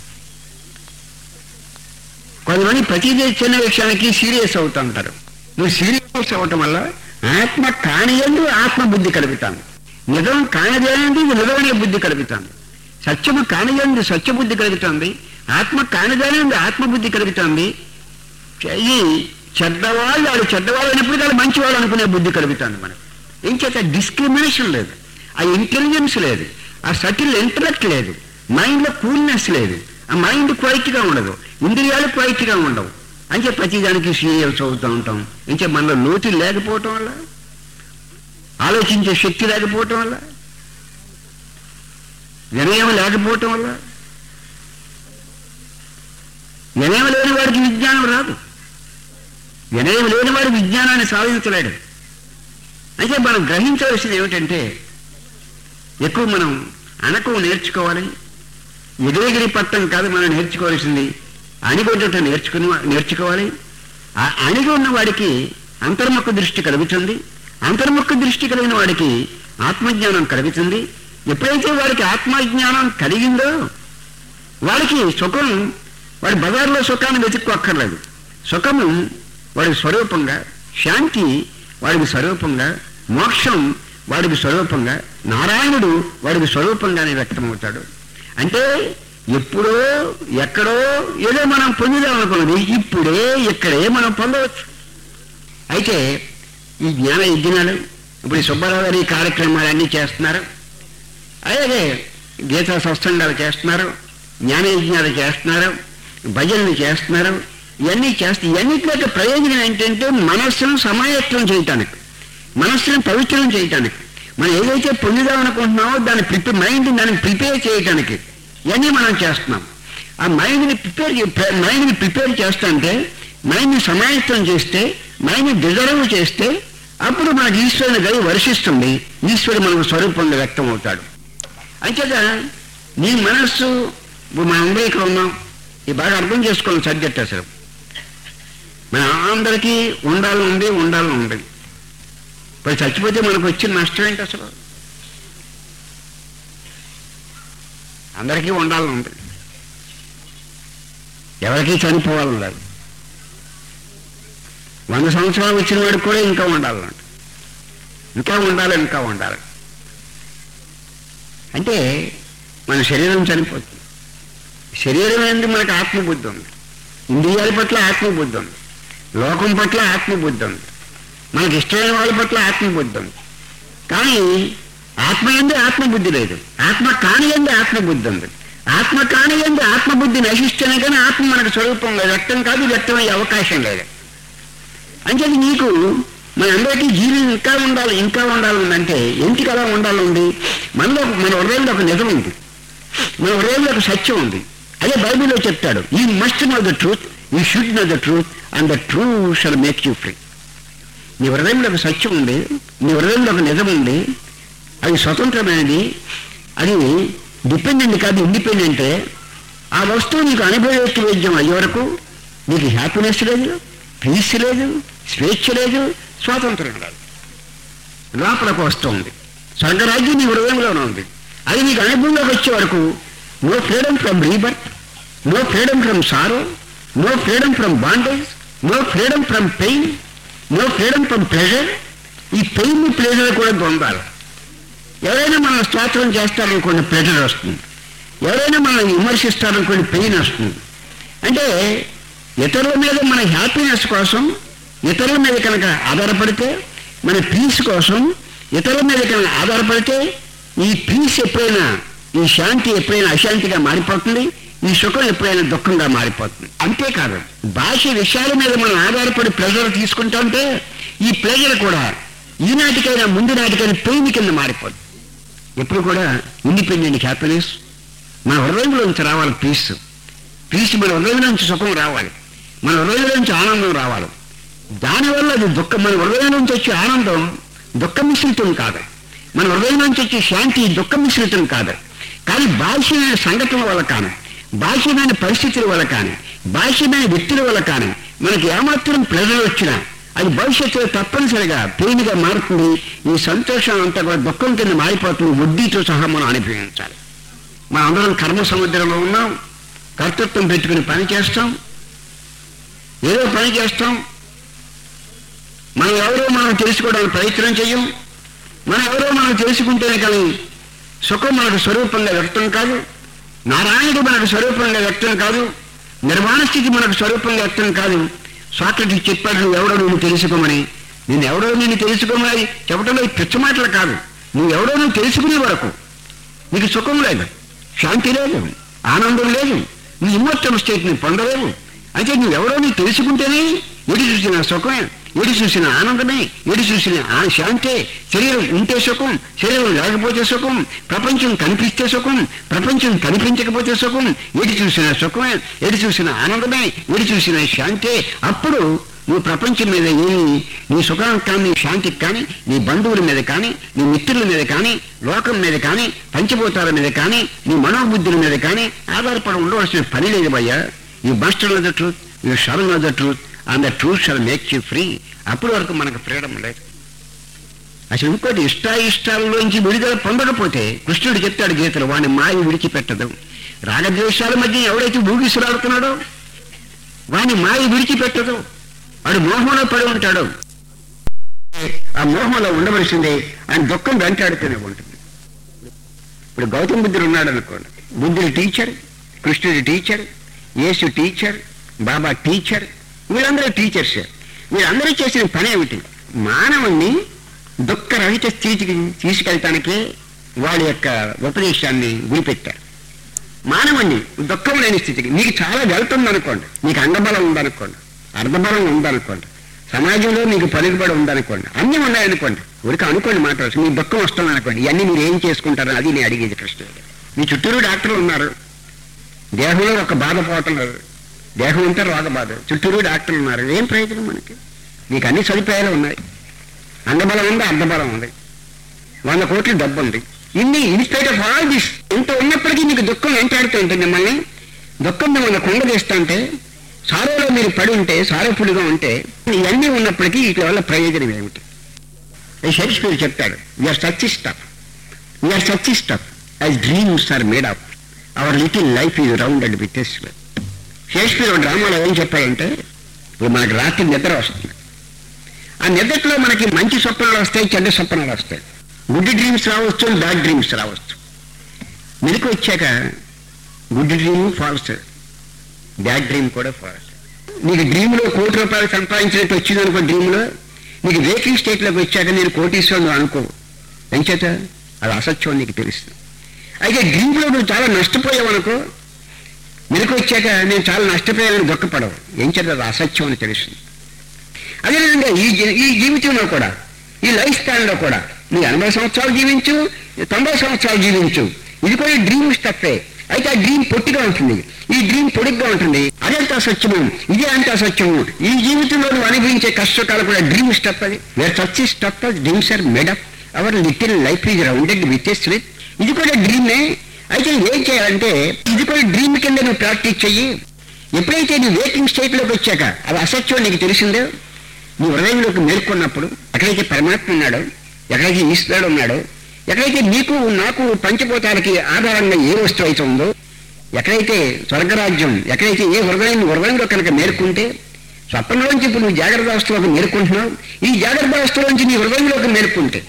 కొంతమంది ప్రతిదీ చిన్న విషయానికి సీరియస్ అవుతూ ఉంటారు నువ్వు సీరియస్ అవటం వల్ల ఆత్మ కానియందు ఆత్మ బుద్ధి కలుగుతాను నిజం కానిదేనంది నిజమనే బుద్ధి కలుగుతాను సత్యము కానియందు సత్యబుద్ధి కలుగుతుంది ఆత్మ కానిదేనంది ఆత్మబుద్ధి కలుగుతుంది ఈ చెడ్డవాళ్ళు వాళ్ళు చెడ్డవాళ్ళు అయినప్పుడు వాళ్ళు మంచివాళ్ళు అనుకునే బుద్ధి కలుగుతుంది మనకు ఇంకేత డిస్క్రిమినేషన్ లేదు ఆ ఇంటెలిజెన్స్ లేదు ఆ సటిల్ ఇంటలెక్ట్ లేదు మైండ్లో కూల్నెస్ లేదు ఆ మైండ్ క్వైట్గా ఉండదు ఇంద్రియాలు క్వైట్గా ఉండవు అంటే ప్రతిదానికి సీరియల్స్ అవుతూ ఉంటాం ఇంకే మనలో లోతు లేకపోవటం వల్ల ఆలోచించే శక్తి లేకపోవటం వల్ల వినయం లేకపోవటం వల్ల వినయం లేని వాడికి విజ్ఞానం రాదు వినయం లేని వాడు విజ్ఞానాన్ని సాధించలేడు అయితే మనం గ్రహించవలసింది ఏమిటంటే ఎక్కువ మనం అనకం నేర్చుకోవాలి ఎగిరెగిరి పట్టం కాదు మనం నేర్చుకోవాల్సింది అణిగొడ్డట నేర్చుకుని నేర్చుకోవాలి ఆ అణిగి ఉన్న వాడికి అంతర్ముఖ దృష్టి కలుగుతుంది అంతర్ముఖ దృష్టి కలిగిన వాడికి ఆత్మజ్ఞానం కలుగుతుంది ఎప్పుడైతే వాడికి ఆత్మజ్ఞానం కలిగిందో వాడికి సుఖం వాడి బజార్లో సుఖాన్ని వెతుక్కోక్కర్లేదు సుఖము వాడికి స్వరూపంగా శాంతి వాడికి స్వరూపంగా మోక్షం వాడికి స్వరూపంగా నారాయణుడు వాడికి స్వరూపంగానే వ్యక్తమవుతాడు అంటే ఎప్పుడో ఎక్కడో ఏదో మనం పొందుదాం అనుకున్నది ఇప్పుడే ఇక్కడే మనం పొందవచ్చు అయితే ఈ జ్ఞాన యజ్ఞాలు ఇప్పుడు ఈ సుబ్బారావు గారి కార్యక్రమాలన్నీ చేస్తున్నారు అలాగే గీతా సత్సంగాలు చేస్తున్నారు జ్ఞాన యజ్ఞాలు చేస్తున్నారు భజనలు చేస్తున్నారు ఇవన్నీ చేస్తే ఇవన్నిటి యొక్క ప్రయోజనం ఏంటంటే మనస్సును సమాయత్తం చేయటానికి మనస్సును పవిత్రం చేయటానికి మనం ఏదైతే పొందుదాం అనుకుంటున్నామో దాన్ని ప్రిపేర్ మైండ్ దాన్ని ప్రిపేర్ చేయటానికి ఇవన్నీ మనం చేస్తున్నాం ఆ మైండ్ని ప్రిపేర్ మైండ్ని ప్రిపేర్ చేస్తుంటే మైండ్ని సమాయత్తం చేస్తే మైండ్ని డిజర్వ్ చేస్తే అప్పుడు మనకి ఈశ్వరుని దయ వర్షిస్తుంది ఈశ్వరుడు మనకు స్వరూపంగా వ్యక్తం అవుతాడు అంచేత నీ మనస్సు ఇప్పుడు మన అందరూ ఇక్కడ ఉన్నాం ఇది బాగా అర్థం చేసుకోవాలి సబ్జెక్ట్ అసలు మన అందరికీ ఉండాలని ఉంది ఉండాలని ఉంది ఇప్పుడు చచ్చిపోతే మనకు వచ్చిన నష్టం ఏంటి అసలు అందరికీ ఉండాలని ఉంది ఎవరికీ చనిపోవాలని లేదు వంద సంవత్సరాలు వచ్చిన వాడికి కూడా ఇంకా ఉండాలంట ఇంకా ఉండాలి ఇంకా ఉండాలి అంటే మన శరీరం చనిపోతుంది శరీరం ఏంటి మనకు ఆత్మబుద్ధి ఉంది ఇంద్రియాల పట్ల ఆత్మబుద్ధి ఉంది లోకం పట్ల ఆత్మబుద్ధి ఉంది మనకి ఇష్టమైన వాళ్ళ పట్ల ఆత్మబుద్ధి ఉంది కానీ ఆత్మ ఎందు ఆత్మబుద్ధి లేదు ఆత్మ కాని ఎందు ఆత్మబుద్ధి ఉంది ఆత్మ కాని ఎందు ఆత్మబుద్ధి నశిస్తేనే కానీ ఆత్మ మనకు స్వరూపంగా వ్యక్తం కాదు వ్యక్తమయ్యే అవకాశం లేదు అంచేది నీకు మనందరికీ జీవి ఇంకా ఉండాలి ఇంకా ఉండాలి అంటే ఎందుకు అలా ఉండాలి ఉంది మనలో మన హృదయంలో ఒక నిజం ఉంది మన హృదయంలో ఒక సత్యం ఉంది అదే బైబిల్లో చెప్తాడు you must know the truth you should know the truth and the true shall make you free నీ హృదయంలో ఒక సత్యం ఉంది నీ హృదయంలో ఒక నిజం ఉంది అది స్వతంత్రమైనది అది డిపెండెంట్ కాదు ఇండిపెండెంటే ఆ వస్తువు నీకు అనుభవయోక్తి వైద్యం అయ్యే వరకు నీకు హ్యాపీనెస్ లేదు పీస్ లేదు స్వేచ్ఛ లేదు స్వాతంత్రం లేదు లోపలకు వస్తుంది స్వర్గరాజ్యం నీ హృదయంలోనే ఉంది అది నీకు అనుభవంలోకి వచ్చే వరకు no freedom from rebirth no freedom from sorrow no freedom from bondage no freedom from pain no freedom from pleasure ఈ పెయిన్ ప్లెజర్ కూడా పొందాలి ఎవరైనా మనం స్తోత్రం చేస్తారనుకోండి ప్లెజర్ వస్తుంది ఎవరైనా మనం విమర్శిస్తారనుకోండి పెయిన్ వస్తుంది అంటే ఇతరుల మీద మన హ్యాపీనెస్ కోసం ఇతరుల మీద కనుక ఆధారపడితే మన పీస్ కోసం ఇతరుల మీద కనుక ఆధారపడితే ఈ పీస్ ఎప్పుడైనా ఈ శాంతి ఎప్పుడైనా అశాంతిగా మారిపోతుంది ఈ సుఖం ఎప్పుడైనా దుఃఖంగా మారిపోతుంది అంతేకాదు భాష విషయాల మీద మనం ఆధారపడి ప్లెజర్ తీసుకుంటుంటే ఈ ప్లెజర్ కూడా ఈనాటికైనా ముందు నాటికైనా పెయిన్ కింద మారిపోతుంది ఎప్పుడు కూడా ఇండిపెండెంట్ హ్యాపీనెస్ మన హృదయంలోంచి రావాలి పీస్ పీస్ మన హృదయంలోంచి సుఖం రావాలి మన హృదయంలోంచి ఆనందం రావాలి దానివల్ల అది దుఃఖం మన హృదయం నుంచి వచ్చే ఆనందం దుఃఖ మిశ్రితం కాదు మన హృదయం నుంచి వచ్చే శాంతి దుఃఖ మిశ్రితం కాదు కానీ బాహ్యమైన సంఘటనల వల్ల కానీ బాహ్యమైన పరిస్థితుల వల్ల కానీ బాహ్యమైన వ్యక్తుల వల్ల కానీ మనకి ఏమాత్రం ప్రెజర్ వచ్చినా అది భవిష్యత్తులో తప్పనిసరిగా పెయిన్గా మారుతుంది ఈ సంతోషం అంతా కూడా దుఃఖం కింద మారిపోతుంది వడ్డీతో సహా మనం అనుభవించాలి మనం అందరం కర్మ సముద్రంలో ఉన్నాం కర్తృత్వం పెట్టుకుని పని చేస్తాం ఏదో పని చేస్తాం మనం ఎవరో మనం తెలుసుకోవడానికి ప్రయత్నం చెయ్యం మనం ఎవరో మనం తెలుసుకుంటేనే కానీ సుఖం మనకు స్వరూపంగా వ్యక్తం కాదు నారాయణుడు మనకు స్వరూపంగా వ్యక్తం కాదు నిర్వాణ స్థితి మనకు స్వరూపంగా వ్యక్తం కాదు స్వాక్రటికి చెప్పాడు నువ్వు ఎవడో నువ్వు తెలుసుకోమని నేను ఎవడో నేను తెలుసుకోమని చెప్పడంలో ఈ పిచ్చ మాటలు కాదు నువ్వు ఎవడో నువ్వు తెలుసుకునే వరకు నీకు సుఖం లేదు శాంతి లేదు ఆనందం లేదు నీ ఇమ్మోత్తమ స్టేట్ని పొందలేవు అయితే నువ్వెవరో నీకు తెలుసుకుంటేనే ఎడి చూసిన సుఖమే ఎడి చూసిన ఆనందమే ఎడి చూసిన ఆ శాంతే శరీరం ఉంటే సుఖం శరీరం లేకపోతే సుఖం ప్రపంచం కనిపిస్తే సుఖం ప్రపంచం కనిపించకపోతే సుఖం ఎడి చూసిన సుఖమే ఎడి చూసిన ఆనందమే ఎడి చూసిన శాంతే అప్పుడు నువ్వు ప్రపంచం మీద ఏమి నీ సుఖానికి కానీ నీ శాంతికి కానీ నీ బంధువుల మీద కానీ నీ మిత్రుల మీద కానీ లోకం మీద కానీ పంచభూతాల మీద కానీ నీ మనోబుద్ధుల మీద కానీ ఆధారపడి ఉండవలసిన పని లేదు భయ్యా you must know the truth you shall know the truth and the truth shall make you free అప్పటి వరకు మనకు ఫ్రీడమ్ లేదు అసలు ఇంకోటి ఇష్టాయిష్టాలలోంచి విడుదల పొందకపోతే కృష్ణుడు చెప్తాడు గీతలు వాడిని మాయ విడిచిపెట్టదు రాగద్వేషాల మధ్య ఎవడైతే ఊగిసులాడుతున్నాడో వాడిని మాయ విడిచిపెట్టదు వాడు మోహంలో పడి ఉంటాడు ఆ మోహంలో ఉండవలసిందే ఆయన దుఃఖం వెంటాడుతూనే ఉంటుంది ఇప్పుడు గౌతమ బుద్ధుడు ఉన్నాడు అనుకోండి బుద్ధుడు టీచర్ కృష్ణుడి teacher Yesu teacher Baba teacher వీళ్ళందరూ టీచర్స్ వీళ్ళందరూ చేసిన పని ఏమిటి మానవుణ్ణి దుఃఖరహిత స్థితికి తీసుకెళ్ళటానికే వాళ్ళ యొక్క ఉపదేశాన్ని గురిపెట్టారు మానవుణ్ణి దుఃఖం లేని స్థితికి నీకు చాలా వెళ్తుంది అనుకోండి నీకు అంగబలం ఉందనుకోండి అర్ధబలం ఉందనుకోండి సమాజంలో నీకు పలుకుబడి ఉందనుకోండి అన్నీ ఉన్నాయనుకోండి ఊరికి అనుకోండి మాట మీ దుఃఖం వస్తుంది అనుకోండి ఇవన్నీ మీరు ఏం చేసుకుంటారో అది నేను అడిగేది కృష్ణుడు మీ చుట్టూరు డాక్టర్లు ఉన్నారు దేహంలో ఒక బాధ పోవటం లేదు దేహం అంతా రోగ బాధ చుట్టూరు డాక్టర్లు ఉన్నారు ఏం ప్రయోజనం మనకి నీకు అన్ని సదుపాయాలు ఉన్నాయి అంగబలం ఉంది అర్ధబలం ఉంది వంద కోట్ల డబ్బు ఉంది ఇన్ని ఇన్స్పైట్ ఆఫ్ ఆల్ దిస్ ఇంత ఉన్నప్పటికీ నీకు దుఃఖం వెంటాడుతూ ఉంటుంది మిమ్మల్ని దుఃఖం మిమ్మల్ని కుండదీస్తుంటే సారోలో మీరు పడి ఉంటే సారోఫుల్గా ఉంటే ఇవన్నీ ఉన్నప్పటికీ వీటి వల్ల ప్రయోజనం ఏమిటి ఈ షేక్స్పియర్ చెప్తాడు we are such stuff we are such stuff as dreams are made up our little life is rounded with Shakespeare డ్రామాలో ఏం చెప్పాడంటే ఇప్పుడు మనకి రాత్రి నిద్ర వస్తుంది ఆ నిద్రలో మనకి మంచి స్వప్నాలు వస్తాయి చెడ్డ స్వప్నాలు వస్తాయి గుడ్ డ్రీమ్స్ రావచ్చు బ్యాడ్ డ్రీమ్స్ రావచ్చు మెలకు వచ్చాక good dream false bad dream కూడా ఫాల్స్ నీకు డ్రీమ్లో కోటి రూపాయలు సంపాదించినట్టు వచ్చింది అనుకో డ్రీమ్లో నీకు వేకింగ్ స్టేట్లోకి వచ్చాక నేను కోటీశ్వరుడు అనుకో ఎంచేత అది అసత్యం నీకు తెలుస్తుంది అయితే డ్రీమ్లో నువ్వు చాలా నష్టపోయావు అనుకో మెలకు వచ్చాక నేను చాలా నష్టపోయానని దుఃఖపడవు ఏం చేత అది అసత్యం అని తెలుస్తుంది అదేవిధంగా ఈ జీ- ఈ జీవితంలో కూడా ఈ లైఫ్ స్టైల్లో కూడా నీ ఎనభై సంవత్సరాలు జీవించు తొంభై సంవత్సరాలు జీవించు ఇది కూడా డ్రీమ్ స్టఫే అయితే ఆ డ్రీమ్ పొట్టిగా ఉంటుంది ఈ డ్రీమ్ పొడిగ్గా ఉంటుంది అదంతా సత్యము ఇదే అంతా సత్యము ఈ జీవితంలో నువ్వు అనుభవించే కష్టకాలు కూడా డ్రీమ్ స్టఫ్ అది we're such stuff dreams are made up our little life is rounded with స్విత్ ఇది కూడా డ్రీమే అయితే ఏం చేయాలంటే ఇది కూడా డ్రీమ్ కింద నువ్వు ప్రాక్టీస్ చెయ్యి ఎప్పుడైతే నువ్వు వేకింగ్ స్టేట్లోకి వచ్చాక అది అసత్యం నీకు తెలిసిందో నీ హృదయంలోకి మేల్కొన్నప్పుడు ఎక్కడైతే పరమాత్మ ఉన్నాడో ఎక్కడైతే ఈశ్వరుడు ఉన్నాడో ఎక్కడైతే నీకు నాకు పంచభూతాలకి ఆధారంగా ఏ వస్తువు అయితే ఉందో ఎక్కడైతే స్వర్గరాజ్యం ఎక్కడైతే ఏ హృదయం హృదయంలో కనుక మేల్కొంటే స్వప్నంలోంచి ఇప్పుడు నువ్వు జాగ్రత్త అవస్థలోకి మేల్కొంటున్నావు ఈ జాగ్రత్త అవస్థలోంచి నీ హృదయంలోకి మేల్కొంటే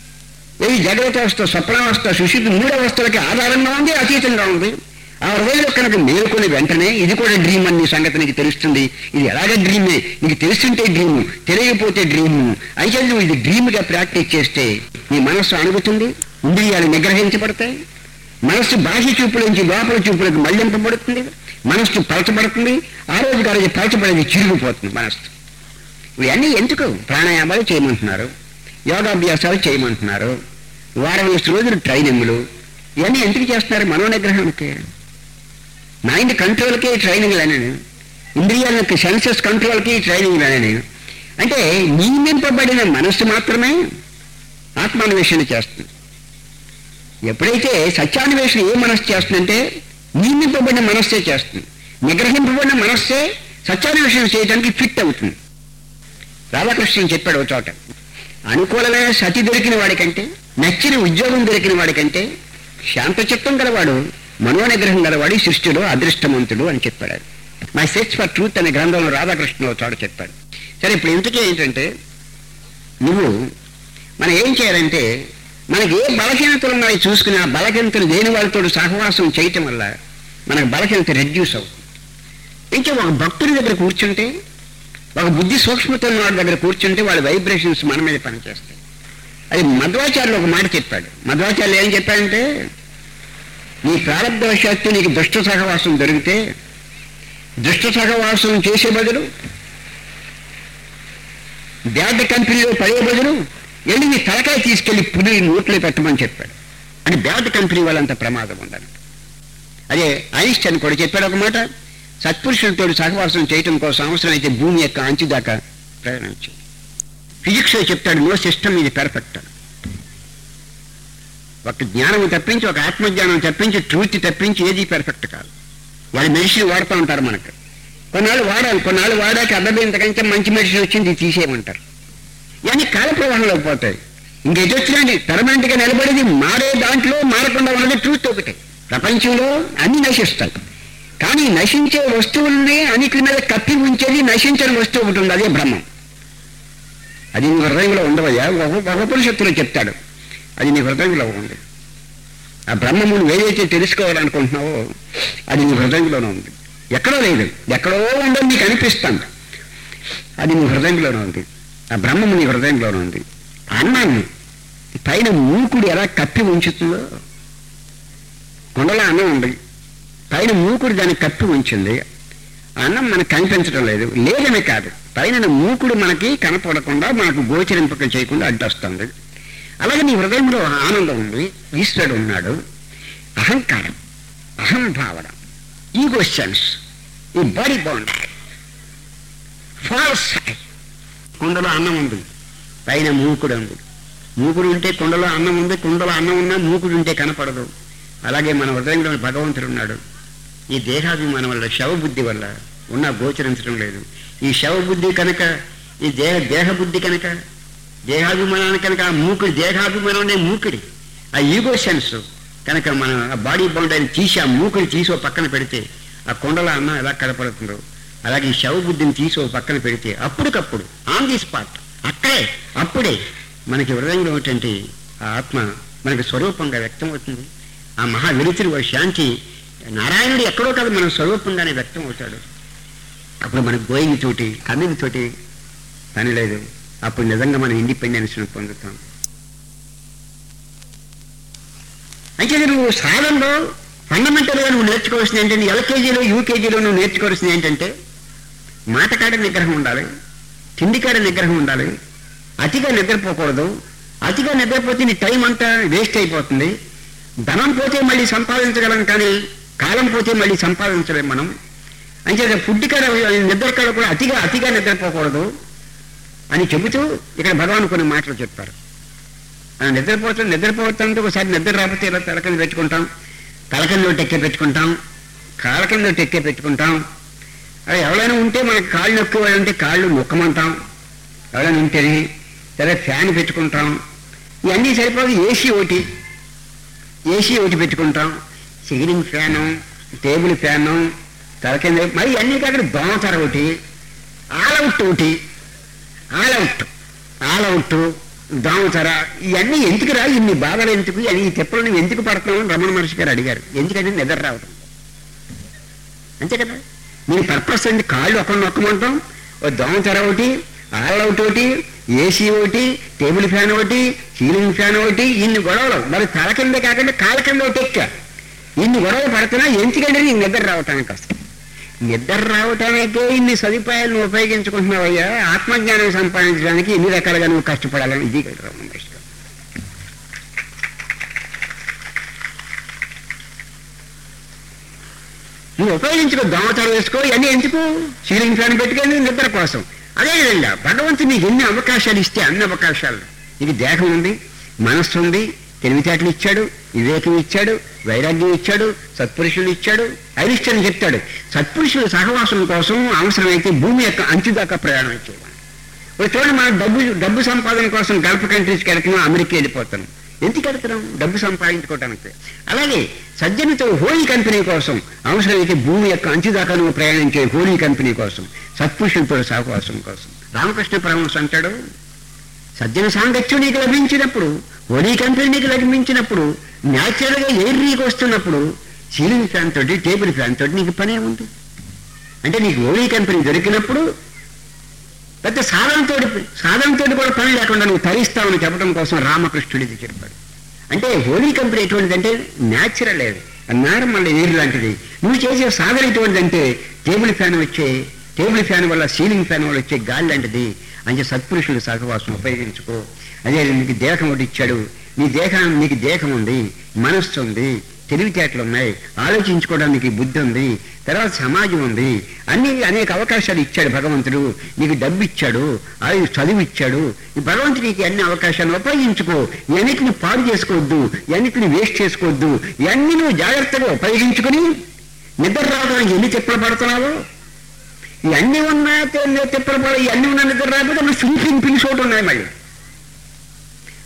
ఈ జాగ్రత్త అవస్థ స్వప్నావస్థ సుశుద్ధి మూడు అవస్థలకి ఆధారంగా ఉంది అతీతంగా ఉంది ఆ హృదయంలో కనుక మేలుకొని వెంటనే ఇది కూడా డ్రీమ్ అని నీ సంగతి నీకు తెలుస్తుంది ఇది ఎలాగ డ్రీమే నీకు తెలుస్తుంటే డ్రీమ్ తెలియకపోతే డ్రీమ్ అయితే నువ్వు ఇది డ్రీమ్గా ప్రాక్టీస్ చేస్తే నీ మనస్సు అణుగుతుంది ఇంద్రియాలు నిగ్రహించబడతాయి మనస్సు బాహ్య చూపుల నుంచి లోపల చూపులకు మళ్లింపబడుతుంది మనస్సు పలచబడుతుంది ఆ రోజు కాదు పలచబడేది చిరిగిపోతుంది మనస్సు ఇవన్నీ ఎందుకు ప్రాణాయామాలు చేయమంటున్నారు యోగాభ్యాసాలు చేయమంటున్నారు వారం వేసి రోజులు ట్రైనింగ్లు ఇవన్నీ ఎందుకు చేస్తున్నారు మనోనిగ్రహానికి మైండ్ కంట్రోల్కి ట్రైనింగ్లు అని ఇంద్రియాలకి సెన్సెస్ కంట్రోల్కి ట్రైనింగ్లు అని అంటే నియమింపబడిన మనస్సు మాత్రమే ఆత్మాన్వేషణ చేస్తుంది ఎప్పుడైతే సత్యాన్వేషణ ఏ మనస్సు చేస్తుందంటే నియమింపబడిన మనస్సే చేస్తుంది నిగ్రహింపబడిన మనస్సే సత్యాన్వేషణ చేయడానికి ఫిట్ అవుతుంది రాధాకృష్ణ చెప్పాడు ఒక చోట అనుకూలమైన సతి దొరికిన వాడికంటే నచ్చిన ఉద్యోగం దొరికిన వాడికంటే శాంతచిత్తం గలవాడు మనోనిగ్రహం గలవాడు ఈ సృష్టిలో అదృష్టవంతుడు అని చెప్పాడు ఆయన. మై సెర్చ్ ఫర్ ట్రూత్ అనే గ్రంథంలో రాధాకృష్ణ ఒక చోట చెప్పాడు సరే ఇప్పుడు ఇంతకీ ఏంటంటే నువ్వు మనం ఏం చేయాలంటే మనకి ఏ బలహీనతలు ఉన్నాయో చూసుకుని ఆ బలహీనతలు లేని వాళ్ళతో సహవాసం చేయటం వల్ల మనకు బలహీనత రెడ్యూస్ అవుతుంది ఇంకా ఒక భక్తుడి దగ్గర కూర్చుంటే ఒక బుద్ధి సూక్ష్మత ఉన్న వాడి దగ్గర కూర్చుంటే వాళ్ళ వైబ్రేషన్స్ మన మీద పనిచేస్తాయి అది మధ్వాచార్యులు ఒక మాట చెప్పాడు మధ్వాచార్యులు ఏం చెప్పాడంటే నీ ప్రారంభవశాత్తు నీకు దుష్ట సహవాసం దొరికితే దుష్ట సహవాసం చేసే బదులు బ్యాడ్ కంపెనీలో పడే బదులు వెళ్ళి నీ తలకాయ తీసుకెళ్లి పులి నోట్లో పెట్టమని చెప్పాడు అని బ్యాడ్ కంపెనీ వాళ్ళంత ప్రమాదం ఉందని అదే ఐన్స్టైన్ కూడా చెప్పాడు ఒక మాట సత్పురుషులతో సహవాసం చేయటం కోసం అవసరమైతే భూమి యొక్క అంచు దాకా ప్రయాణం చేయి ఫిజిక్స్ చెప్తాడు నో సిస్టమ్ ఇది పెర్ఫెక్ట్ అని ఒక జ్ఞానం తప్పించి ఒక ఆత్మజ్ఞానం తప్పించి ట్రూత్ తప్పించి ఏది పెర్ఫెక్ట్ కాదు వాళ్ళు మెడిసిన్ వాడుతూ ఉంటారు మనకు కొన్నాళ్ళు వాడాలి కొన్నాళ్ళు వాడాక అబ్బాయి ఇంతకంటే మంచి మెడిసిన్ వచ్చింది ఇది తీసేయమంటారు ఇవన్నీ కాల ప్రవాహంలో పోతాయి ఇంకెటు వచ్చినా పర్మనెంట్ గా నిలబడేది మారే దాంట్లో మారకుండా ఉన్నది ట్రూత్ ఒకటి ప్రపంచంలో అన్ని నశిస్తాయి కానీ నశించే వస్తువుల్ని అన్నిటి మీద కప్పి ఉంచేది నశించని వస్తువు ఒకటి ఉంది అదే బ్రహ్మం అది నీ హృదయంలో ఉండవయ్యా ఒక ఒక ఉపనిషత్తులో చెప్తాడు అది నీ హృదయంలో ఉంది ఆ బ్రహ్మము నువ్వు ఏదైతే తెలుసుకోవాలనుకుంటున్నావో అది నీ హృదయంలోనే ఉంది ఎక్కడో లేదు ఎక్కడో ఉండదు నీకు అనిపిస్తాను అది నీ హృదయంలోనే ఉంది ఆ బ్రహ్మము నీ హృదయంలోనే ఉంది ఆ అన్నాన్ని పైన మూకుడు ఎలా కప్పి ఉంచుతుందో కొండలో అన్నం ఉంది పైన మూకుడు దాన్ని కప్పి ఉంచింది ఆ అన్నం మనకు కనిపించడం లేదు లేదని కాదు పైన మూకుడు మనకి కనపడకుండా మనకు గోచరింపక చేయకుండా అడ్డొస్తుంది అలాగే నీ హృదయంలో ఆనందం ఉంది ఈశ్వరుడు ఉన్నాడు అహంకారం అహంభావన ఈగో సెన్స్ ఈ బాడీ బాండ్ ఫాల్స్ కుండలో అన్నం ఉంది పైన మూకుడు ఉంది మూకుడు ఉంటే కుండలో అన్నం ఉంది కుండలో అన్నం ఉన్నా మూకుడు ఉంటే కనపడదు అలాగే మన హృదయంలో భగవంతుడు ఉన్నాడు ఈ దేహాభిమానం వల్ల శవబుద్ధి వల్ల ఉన్న గోచరించడం లేదు ఈ శవబుద్ధి కనుక ఈ దేహ దేహబుద్ధి కనుక దేహాభిమానాన్ని కనుక ఆ మూకుడి దేహాభిమానం అనే మూకుడి ఆ ఈగో సెన్స్ కనుక మన ఆ బాడీ బౌండరీని తీసి ఆ మూకుడి తీసి ఓ పక్కన పెడితే ఆ కొండల అన్నం ఎలా కనపడుతుందో అలాగే ఈ శవబుద్ధిని తీసి ఓ పక్కన పెడితే అప్పటికప్పుడు ఆన్ ది స్పాట్ అక్కడే అప్పుడే మనకి హృదయంలో ఉన్నటువంటి ఆ ఆత్మ మనకి స్వరూపంగా వ్యక్తమవుతుంది ఆ మహా వెలుతురు ఆ శాంతి నారాయణుడు ఎక్కడో కాదు మన స్వరూపంగానే వ్యక్తం అవుతాడు అప్పుడు మనకు గోయింగ్ తోటి కమింగ్ తోటి పని లేదు అప్పుడు నిజంగా మనం ఇండిపెండెన్స్ పొందుతాం అయితే నువ్వు సాధనలో ఫండమెంటల్గా నువ్వు నేర్చుకోవాల్సింది ఏంటంటే ఎల్కేజీలో యూకేజీలో నువ్వు నేర్చుకోవాల్సింది ఏంటంటే మాటకాడ నిగ్రహం ఉండాలి తిండికాడ నిగ్రహం ఉండాలి అతిగా నిద్రపోకూడదు అతిగా నిద్రపోతే నీ టైం అంతా వేస్ట్ అయిపోతుంది ధనం పోతే మళ్ళీ సంపాదించగలం కానీ కాలం పోతే మళ్ళీ సంపాదించలేం మనం అంటే ఫుడ్ కాడ నిద్ర కాడ కూడా అతిగా అతిగా నిద్రపోకూడదు అని చెబుతూ ఇక్కడ భగవాన్ కొన్ని మాటలు చెప్తారు ఆ నిద్రపోతే నిద్రపోతుంటే ఒకసారి నిద్ర రాకపోతే ఇలా తలకింద పెట్టుకుంటాం తలకింద టెక్కే పెట్టుకుంటాం కాళ్ళ కింద టెక్కే పెట్టుకుంటాం అది ఎవరైనా ఉంటే మనకి కాళ్ళు నొక్కేవాళ్ళు ఉంటే కాళ్ళు నొక్కమంటాం ఎవరైనా ఉంటేనే తర్వాత ఫ్యాన్ పెట్టుకుంటాం ఇవన్నీ సరిపోదు ఏసీ ఒకటి ఏసీ ఒకటి పెట్టుకుంటాం సీలింగ్ ఫ్యాను టేబుల్ ఫ్యాను తల కింద మరి అన్నీ కాకుండా దోమతర ఒకటి ఆల్అవుట్ ఒకటి ఆల్అవుట్ ఆల్అవుట్ దోమతర ఇవన్నీ ఎందుకు రా ఇన్ని బాధలు ఎందుకు అని ఈ తిప్పలు నువ్వు ఎందుకు పడుతున్నావు అని రమణ మహర్షి గారు అడిగారు ఎందుకంటే నిద్ర రావడం అంతే కదా మీరు పర్పస్ అండి కాళ్ళు ఒకరిని నొక్కమంటాం ఓ దోమతెర ఒకటి ఆల్ అవుట్ ఒకటి ఏసీ ఒకటి టేబుల్ ఫ్యాన్ ఒకటి సీలింగ్ ఫ్యాన్ ఒకటి ఇన్ని గొడవలు మరి తల కింద కాకుండా కాళ్ళ కింద ఒకటి ఎక్క ఇన్ని గొడవలు పడుతున్నా ఎందుకంటే నీకు నిద్ర రావటానికి వస్తుంది నిద్ర రావటానికే ఇన్ని సదుపాయాలు నువ్వు ఉపయోగించుకుంటున్నావయ్యా ఆత్మజ్ఞానం సంపాదించడానికి ఎన్ని రకాలుగా నువ్వు కష్టపడాలని ఇది కదా రమణ మహర్షి గారు. నువ్వు ఉపయోగించుకో దోమతాడు వేసుకో ఇవన్నీ ఎందుకు సీలింగ్ ఫ్యాన్ పెట్టుకొని నిద్ర కోసం అదేవిధంగా భగవంతుడు నీకు ఎన్ని అవకాశాలు ఇస్తే అన్ని అవకాశాలు నీకు దేహం ఉంది మనస్సు ఉంది తెలివితేటలు ఇచ్చాడు వివేకం ఇచ్చాడు వైరాగ్యం ఇచ్చాడు సత్పురుషులు ఇచ్చాడు ఐరిష్టని చెప్తాడు సత్పురుషుల సహవాసం కోసం అవసరమైతే భూమి యొక్క అంచు దాకా ప్రయాణం చేయవాలి ఒక చూడండి మనం డబ్బు డబ్బు సంపాదన కోసం గల్ఫ్ కంట్రీస్కి వెళ్తున్నాం అమెరికా వెళ్ళిపోతాం ఎందుకు వెళ్తున్నాం డబ్బు సంపాదించుకోవటానికి అలాగే సజ్జనితో హోలీ కంపెనీ కోసం అవసరమైతే భూమి యొక్క అంచు దాకా నువ్వు ప్రయాణించే హోలీ కంపెనీ కోసం సత్పురుషులతో సహవాసం కోసం రామకృష్ణ పరమహంస అంటాడు సజ్జన సాంగత్యం నీకు లభించినప్పుడు హోలీ కంపెనీ నీకు లభించినప్పుడు న్యాచురల్గా ఎయిర్ నీకు వస్తున్నప్పుడు సీలింగ్ ఫ్యాన్ తోటి టేబుల్ ఫ్యాన్ తోటి నీకు పనే ఉంది అంటే నీకు హోలీ కంపెనీ దొరికినప్పుడు పెద్ద సాధనతో సాధనతో కూడా పని లేకుండా నువ్వు తరిస్తావని చెప్పడం కోసం రామకృష్ణుడు ఇది చెప్పాడు అంటే హోలీ కంపెనీ ఎటువంటిదంటే న్యాచురల్ అది నార్మల్ ఎయిర్ లాంటిది నువ్వు చేసే సాధన ఎటువంటిదంటే టేబుల్ ఫ్యాన్ వచ్చే టేబుల్ ఫ్యాన్ వల్ల సీలింగ్ ఫ్యాన్ వల్ల వచ్చే గాలి లాంటిది అంటే సత్పురుషుడు సహవాసం ఉపయోగించుకో అదే నీకు దేహం ఒకటి ఇచ్చాడు నీ దేహం నీకు దేహం ఉంది మనస్సు ఉంది తెలివితేటలు ఉన్నాయి ఆలోచించుకోవడానికి బుద్ధి ఉంది తర్వాత సమాజం ఉంది అన్ని అనేక అవకాశాలు ఇచ్చాడు భగవంతుడు నీకు డబ్బు ఇచ్చాడు అది చదువు ఇచ్చాడు ఈ భగవంతుడు నీకు అన్ని అవకాశాలను ఉపయోగించుకో ఇవన్నిటిని పాడు చేసుకోవద్దు ఇవన్నిటిని వేస్ట్ చేసుకోవద్దు ఇవన్నీ నువ్వు జాగ్రత్తగా ఉపయోగించుకుని నిద్ర రావడానికి ఎన్ని తిప్పలు పడుతున్నావో ఇవన్నీ ఉన్నా తిప్పలు పడ ఇవన్నీ ఉన్నా నిద్ర రాకపోతే నువ్వు స్లీపింగ్ పిల్స్ ఒకటి ఉన్నాయి మళ్ళీ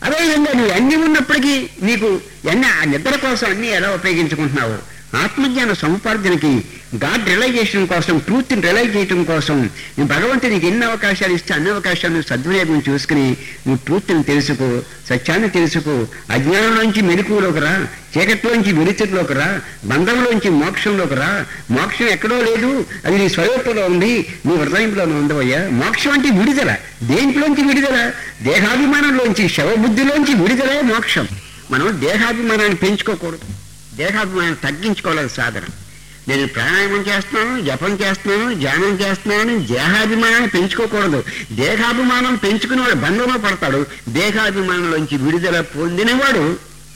అదేవిధంగా నువ్వు అన్ని ఉన్నప్పటికీ నీకు ఎన్ని ఆ నిద్ర కోసం అన్ని ఎలా ఉపయోగించుకుంటున్నావు ఆత్మజ్ఞాన సముపార్జనకి గాడ్ రియలైజేషన్ కోసం ట్రూత్ రియలైజ్ చేయడం కోసం నువ్వు భగవంతుడు నీకు ఎన్ని అవకాశాలు ఇస్తే అన్ని అవకాశాలను సద్వినియోగం చూసుకుని నువ్వు ట్రూత్ని తెలుసుకో సత్యాన్ని తెలుసుకో అజ్ఞానంలోంచి మెలకువలోకి రా చీకట్లోంచి వెలుతురులోకి రా బంధంలోంచి మోక్షంలోకి రా మోక్షం ఎక్కడో లేదు అది నీ స్వరూపంలో ఉంది నీ హృదయంలో ఉందవయ్యా మోక్షం అంటే విడుదల దేంట్లోంచి విడుదల దేహాభిమానంలోంచి శవబుద్ధిలోంచి విడుదలే మోక్షం మనం దేహాభిమానాన్ని పెంచుకోకూడదు దేహాభిమానాన్ని తగ్గించుకోవాలి సాధన నేను ప్రాణాయామం చేస్తున్నాను జపం చేస్తున్నాను ధ్యానం చేస్తున్నాను దేహాభిమానాన్ని పెంచుకోకూడదు దేహాభిమానం పెంచుకునేవాడు బంధంలో పడతాడు దేహాభిమానంలోంచి విడుదల పొందినవాడు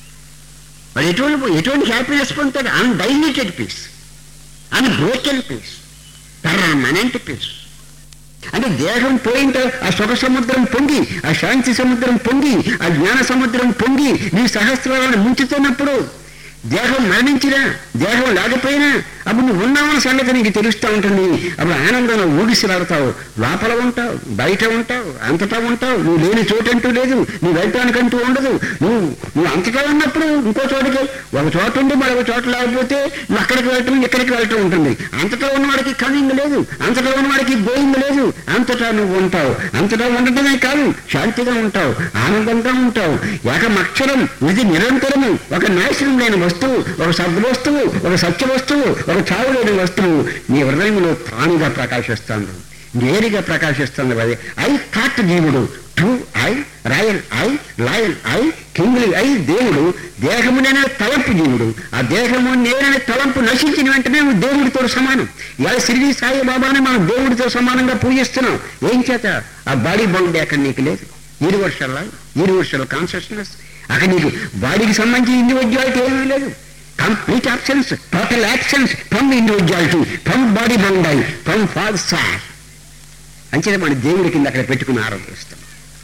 వాడు ఎటువంటి ఎటువంటి హ్యాపీనెస్ పొందుతాడు undiluted peace unbroken peace permanent peace అంటే దేహం పోయిన తర్వాత ఆ సుఖ సముద్రం పొంగి ఆ శాంతి సముద్రం పొంగి ఆ జ్ఞాన సముద్రం పొంగి నీ సహస్రాలను ముంచుతున్నప్పుడు దేహం మరణించినా దేహం లేకపోయినా అప్పుడు నువ్వు ఉన్నావన్న సంగతి నీకు తెలుస్తూ ఉంటుంది అప్పుడు ఆనందంలో ఊగిసిలాడతావు లోపల ఉంటావు బయట ఉంటావు అంతటా ఉంటావు నువ్వు లేని చోటంటూ లేదు నువ్వు వెళ్ళటానికంటూ ఉండదు నువ్వు నువ్వు అంతటా ఉన్నప్పుడు ఇంకో చోటుకి ఒక చోట ఉండి మరొక చోట లేకపోతే నువ్వు అక్కడికి వెళ్ళటం ఇక్కడికి వెళ్ళటం ఉంటుంది అంతటా ఉన్నవాడికి కమింగ్ లేదు అంతటా ఉన్నవాడికి గోయింగ్ లేదు అంతటా నువ్వు ఉంటావు అంతటా ఉండటమే కాదు శాంతిగా ఉంటావు ఆనందంగా ఉంటావు ఏకమక్షరం ఇది నిరంతరము ఒక నాశనం లేని వస్తువు ఒక సద్ వస్తువు ఒక సత్య వస్తువు ఒక చావు లేని వస్తువు నీ హృదయంలో తానుగా ప్రకాశిస్తుంది నేరుగా ప్రకాశిస్తుంది అది ఐ థాట్ జీవుడు true I royal I loyal I kingly I దేవుడు దేహముననే తలంపు జీవుడు ఆ దేహము నేననే తలంపు నశించిన వెంటనే నువ్వు దేవుడితో సమానం ఇలా శ్రీ సాయి బాబాని మనం దేవుడితో సమానంగా పూజిస్తున్నాం ఏం చేత ఆ బాడీ బౌండ్ అక్కడ నీకు లేదు యూనివర్సల్ యూనివర్సల్ కాన్షియస్నెస్ అక్కడ నీకు బాడీకి సంబంధించి ఇండివిజువాలిటీ ఏమీ లేదు complete actions total actions from individuality from body bound from father sir అంచేత మన దేవుడి కింద అక్కడ పెట్టుకుని ఆరోపిస్తాం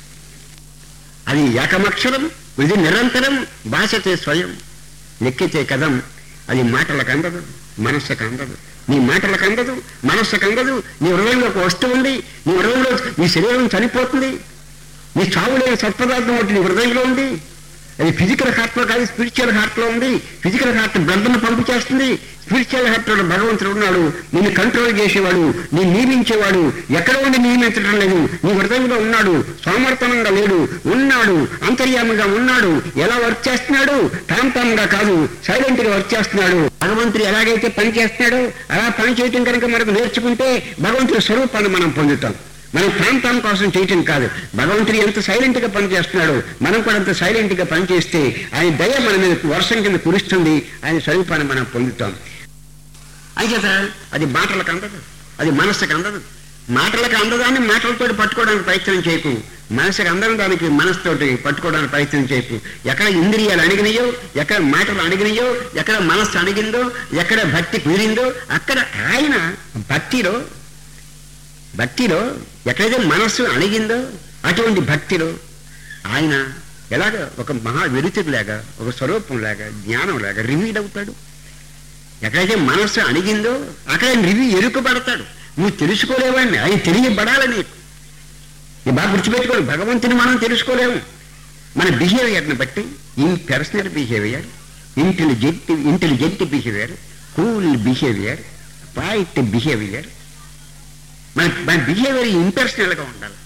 అది ఏకమక్షరం ఇది నిరంతరం భాషతే స్వయం లెక్కితే కదం అది మాటలకు అందదు మనస్సుకు అందదు నీ మాటలకు అందదు మనస్సుకు అందదు నీ హృదయంలో ఒక వస్తువు ఉంది నీ హృదయంలో నీ శరీరం చనిపోతుంది నీ చావు లేని సత్పదార్థం ఒకటి నీ హృదయంలో ఉంది అది ఫిజికల్ హార్ట్ లో కాదు స్పిరిచువల్ హార్ట్ లో ఉంది ఫిజికల్ హార్ట్ బ్లడ్ను పంపు చేస్తుంది స్పిరిచువల్ హార్ట్ లో భగవంతుడు ఉన్నాడు నిన్ను కంట్రోల్ చేసేవాడు నిన్ను నియమించేవాడు ఎక్కడ ఉండి నియమించడం లేదు నీ హృదయంలో ఉన్నాడు సోమర్థనంగా లేడు ఉన్నాడు అంతర్యామిగా ఉన్నాడు ఎలా వర్క్ చేస్తున్నాడు తాంతంగా కాదు సైలెంట్ గా వర్క్ చేస్తున్నాడు భగవంతుడు ఎలాగైతే పని చేస్తున్నాడో అలా పని చేయటం కనుక మనకు నేర్చుకుంటే భగవంతుడి స్వరూపాన్ని మనం పొందుతాం మనం ప్రాంతం కోసం చేయటం కాదు భగవంతుడు ఎంత సైలెంట్ గా పనిచేస్తున్నాడో మనం కూడా అంత సైలెంట్ గా పనిచేస్తే ఆయన దయ మన మీద వర్షం కింద కురుస్తుంది ఆయన స్వరూపాన్ని మనం పొందుతాం అయితే అది మాటలకు అందదు అది మనస్సుకు అందదు మాటలకు అందదాన్ని మాటలతో పట్టుకోవడానికి ప్రయత్నం చేయకు మనసుకు అందరం దానికి మనసుతోటి పట్టుకోవడానికి ప్రయత్నం చేయకు ఎక్కడ ఇంద్రియాలు అణిగినాయో ఎక్కడ మాటలు అణిగినాయో ఎక్కడ మనస్సు అణిగిందో ఎక్కడ భక్తి కుదిరిందో అక్కడ ఆయన భక్తిలో భక్తిలో ఎక్కడైతే మనస్సు అణిగిందో అటువంటి భక్తిలో ఆయన ఎలాగ ఒక మహా వెలుతురు లాగా ఒక స్వరూపం లాగా జ్ఞానం లాగా రివీల్ అవుతాడు ఎక్కడైతే మనస్సు అణిగిందో అక్కడ ఆయన రివ్యూ ఎరుకబడతాడు నువ్వు తెలుసుకోలేవాడిని ఆయన తెలియబడాలి నీకు ఇది బాగా గుర్తుపెట్టుకోండి భగవంతుని మనం తెలుసుకోలేము మన బిహేవియర్ని బట్టి impersonal behaviour intelligent intelligent behaviour cool behaviour white behaviour మన మన బిహేవియర్ ఇంపర్సనల్గా ఉండాలి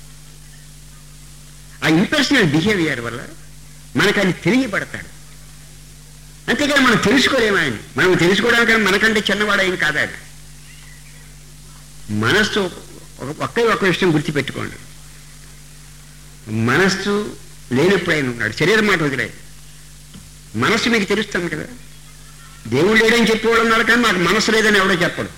ఆ ఇంపర్సనల్ బిహేవియర్ వల్ల మనకు ఆయన తెలియబడతాడు అంతేకాని మనం తెలుసుకోలేము ఆయన మనం తెలుసుకోవడానికి మనకంటే చిన్నవాడు ఆయన కాదు ఆయన మనస్సు ఒక ఒకే ఒక విషయం గుర్తుపెట్టుకోండి మనస్సు లేనప్పుడు ఆయన ఉన్నాడు శరీరం మాట వదిలే మనస్సు మీకు తెలుస్తాను కదా దేవుడు లేడని చెప్పేవాడు ఉన్నారు కానీ నాకు మనస్సు లేదని ఎవడో చెప్పడు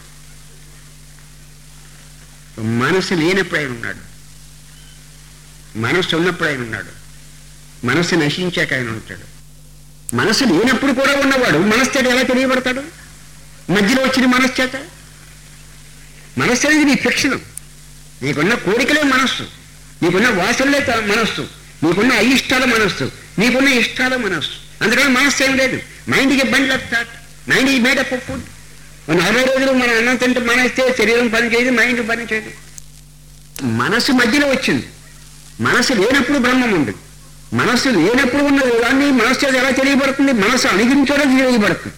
మనసు లేనప్పుడు ఆయన ఉన్నాడు మనస్సు ఉన్నప్పుడు ఆయన ఉన్నాడు మనస్సు నశించాక ఆయన ఉంటాడు మనస్సు లేనప్పుడు కూడా ఉన్నవాడు మనస్సు ఎలా తెలియబడతాడు మధ్యలో వచ్చిన మనస్సు చేత మనస్సు అనేది నీ ఫిక్షణం నీకున్న కోరికలే మనస్సు నీకున్న వాసనలే త- మనస్సు నీకున్న అయిష్టాల మనస్సు నీకున్న ఇష్టాల మనస్సు అందుకని మనస్సు ఏం లేదు మైండ్కి బండి ఆఫ్ థాట్ మైండ్ ఈ మేడప్ ఆఫ్ ఫుడ్ నలభై రోజులు మనం అన్నం తింటే మానేస్తే శరీరం పని చేయదు మైండ్ పని చేయదు మనసు మధ్యలో వచ్చింది మనసు లేనప్పుడు బ్రహ్మం ఉంది మనస్సు లేనప్పుడు ఉన్నది దాన్ని మనస్సు చేత ఎలా తెలియబడుతుంది మనస్సు అణిగించడం తెలియబడుతుంది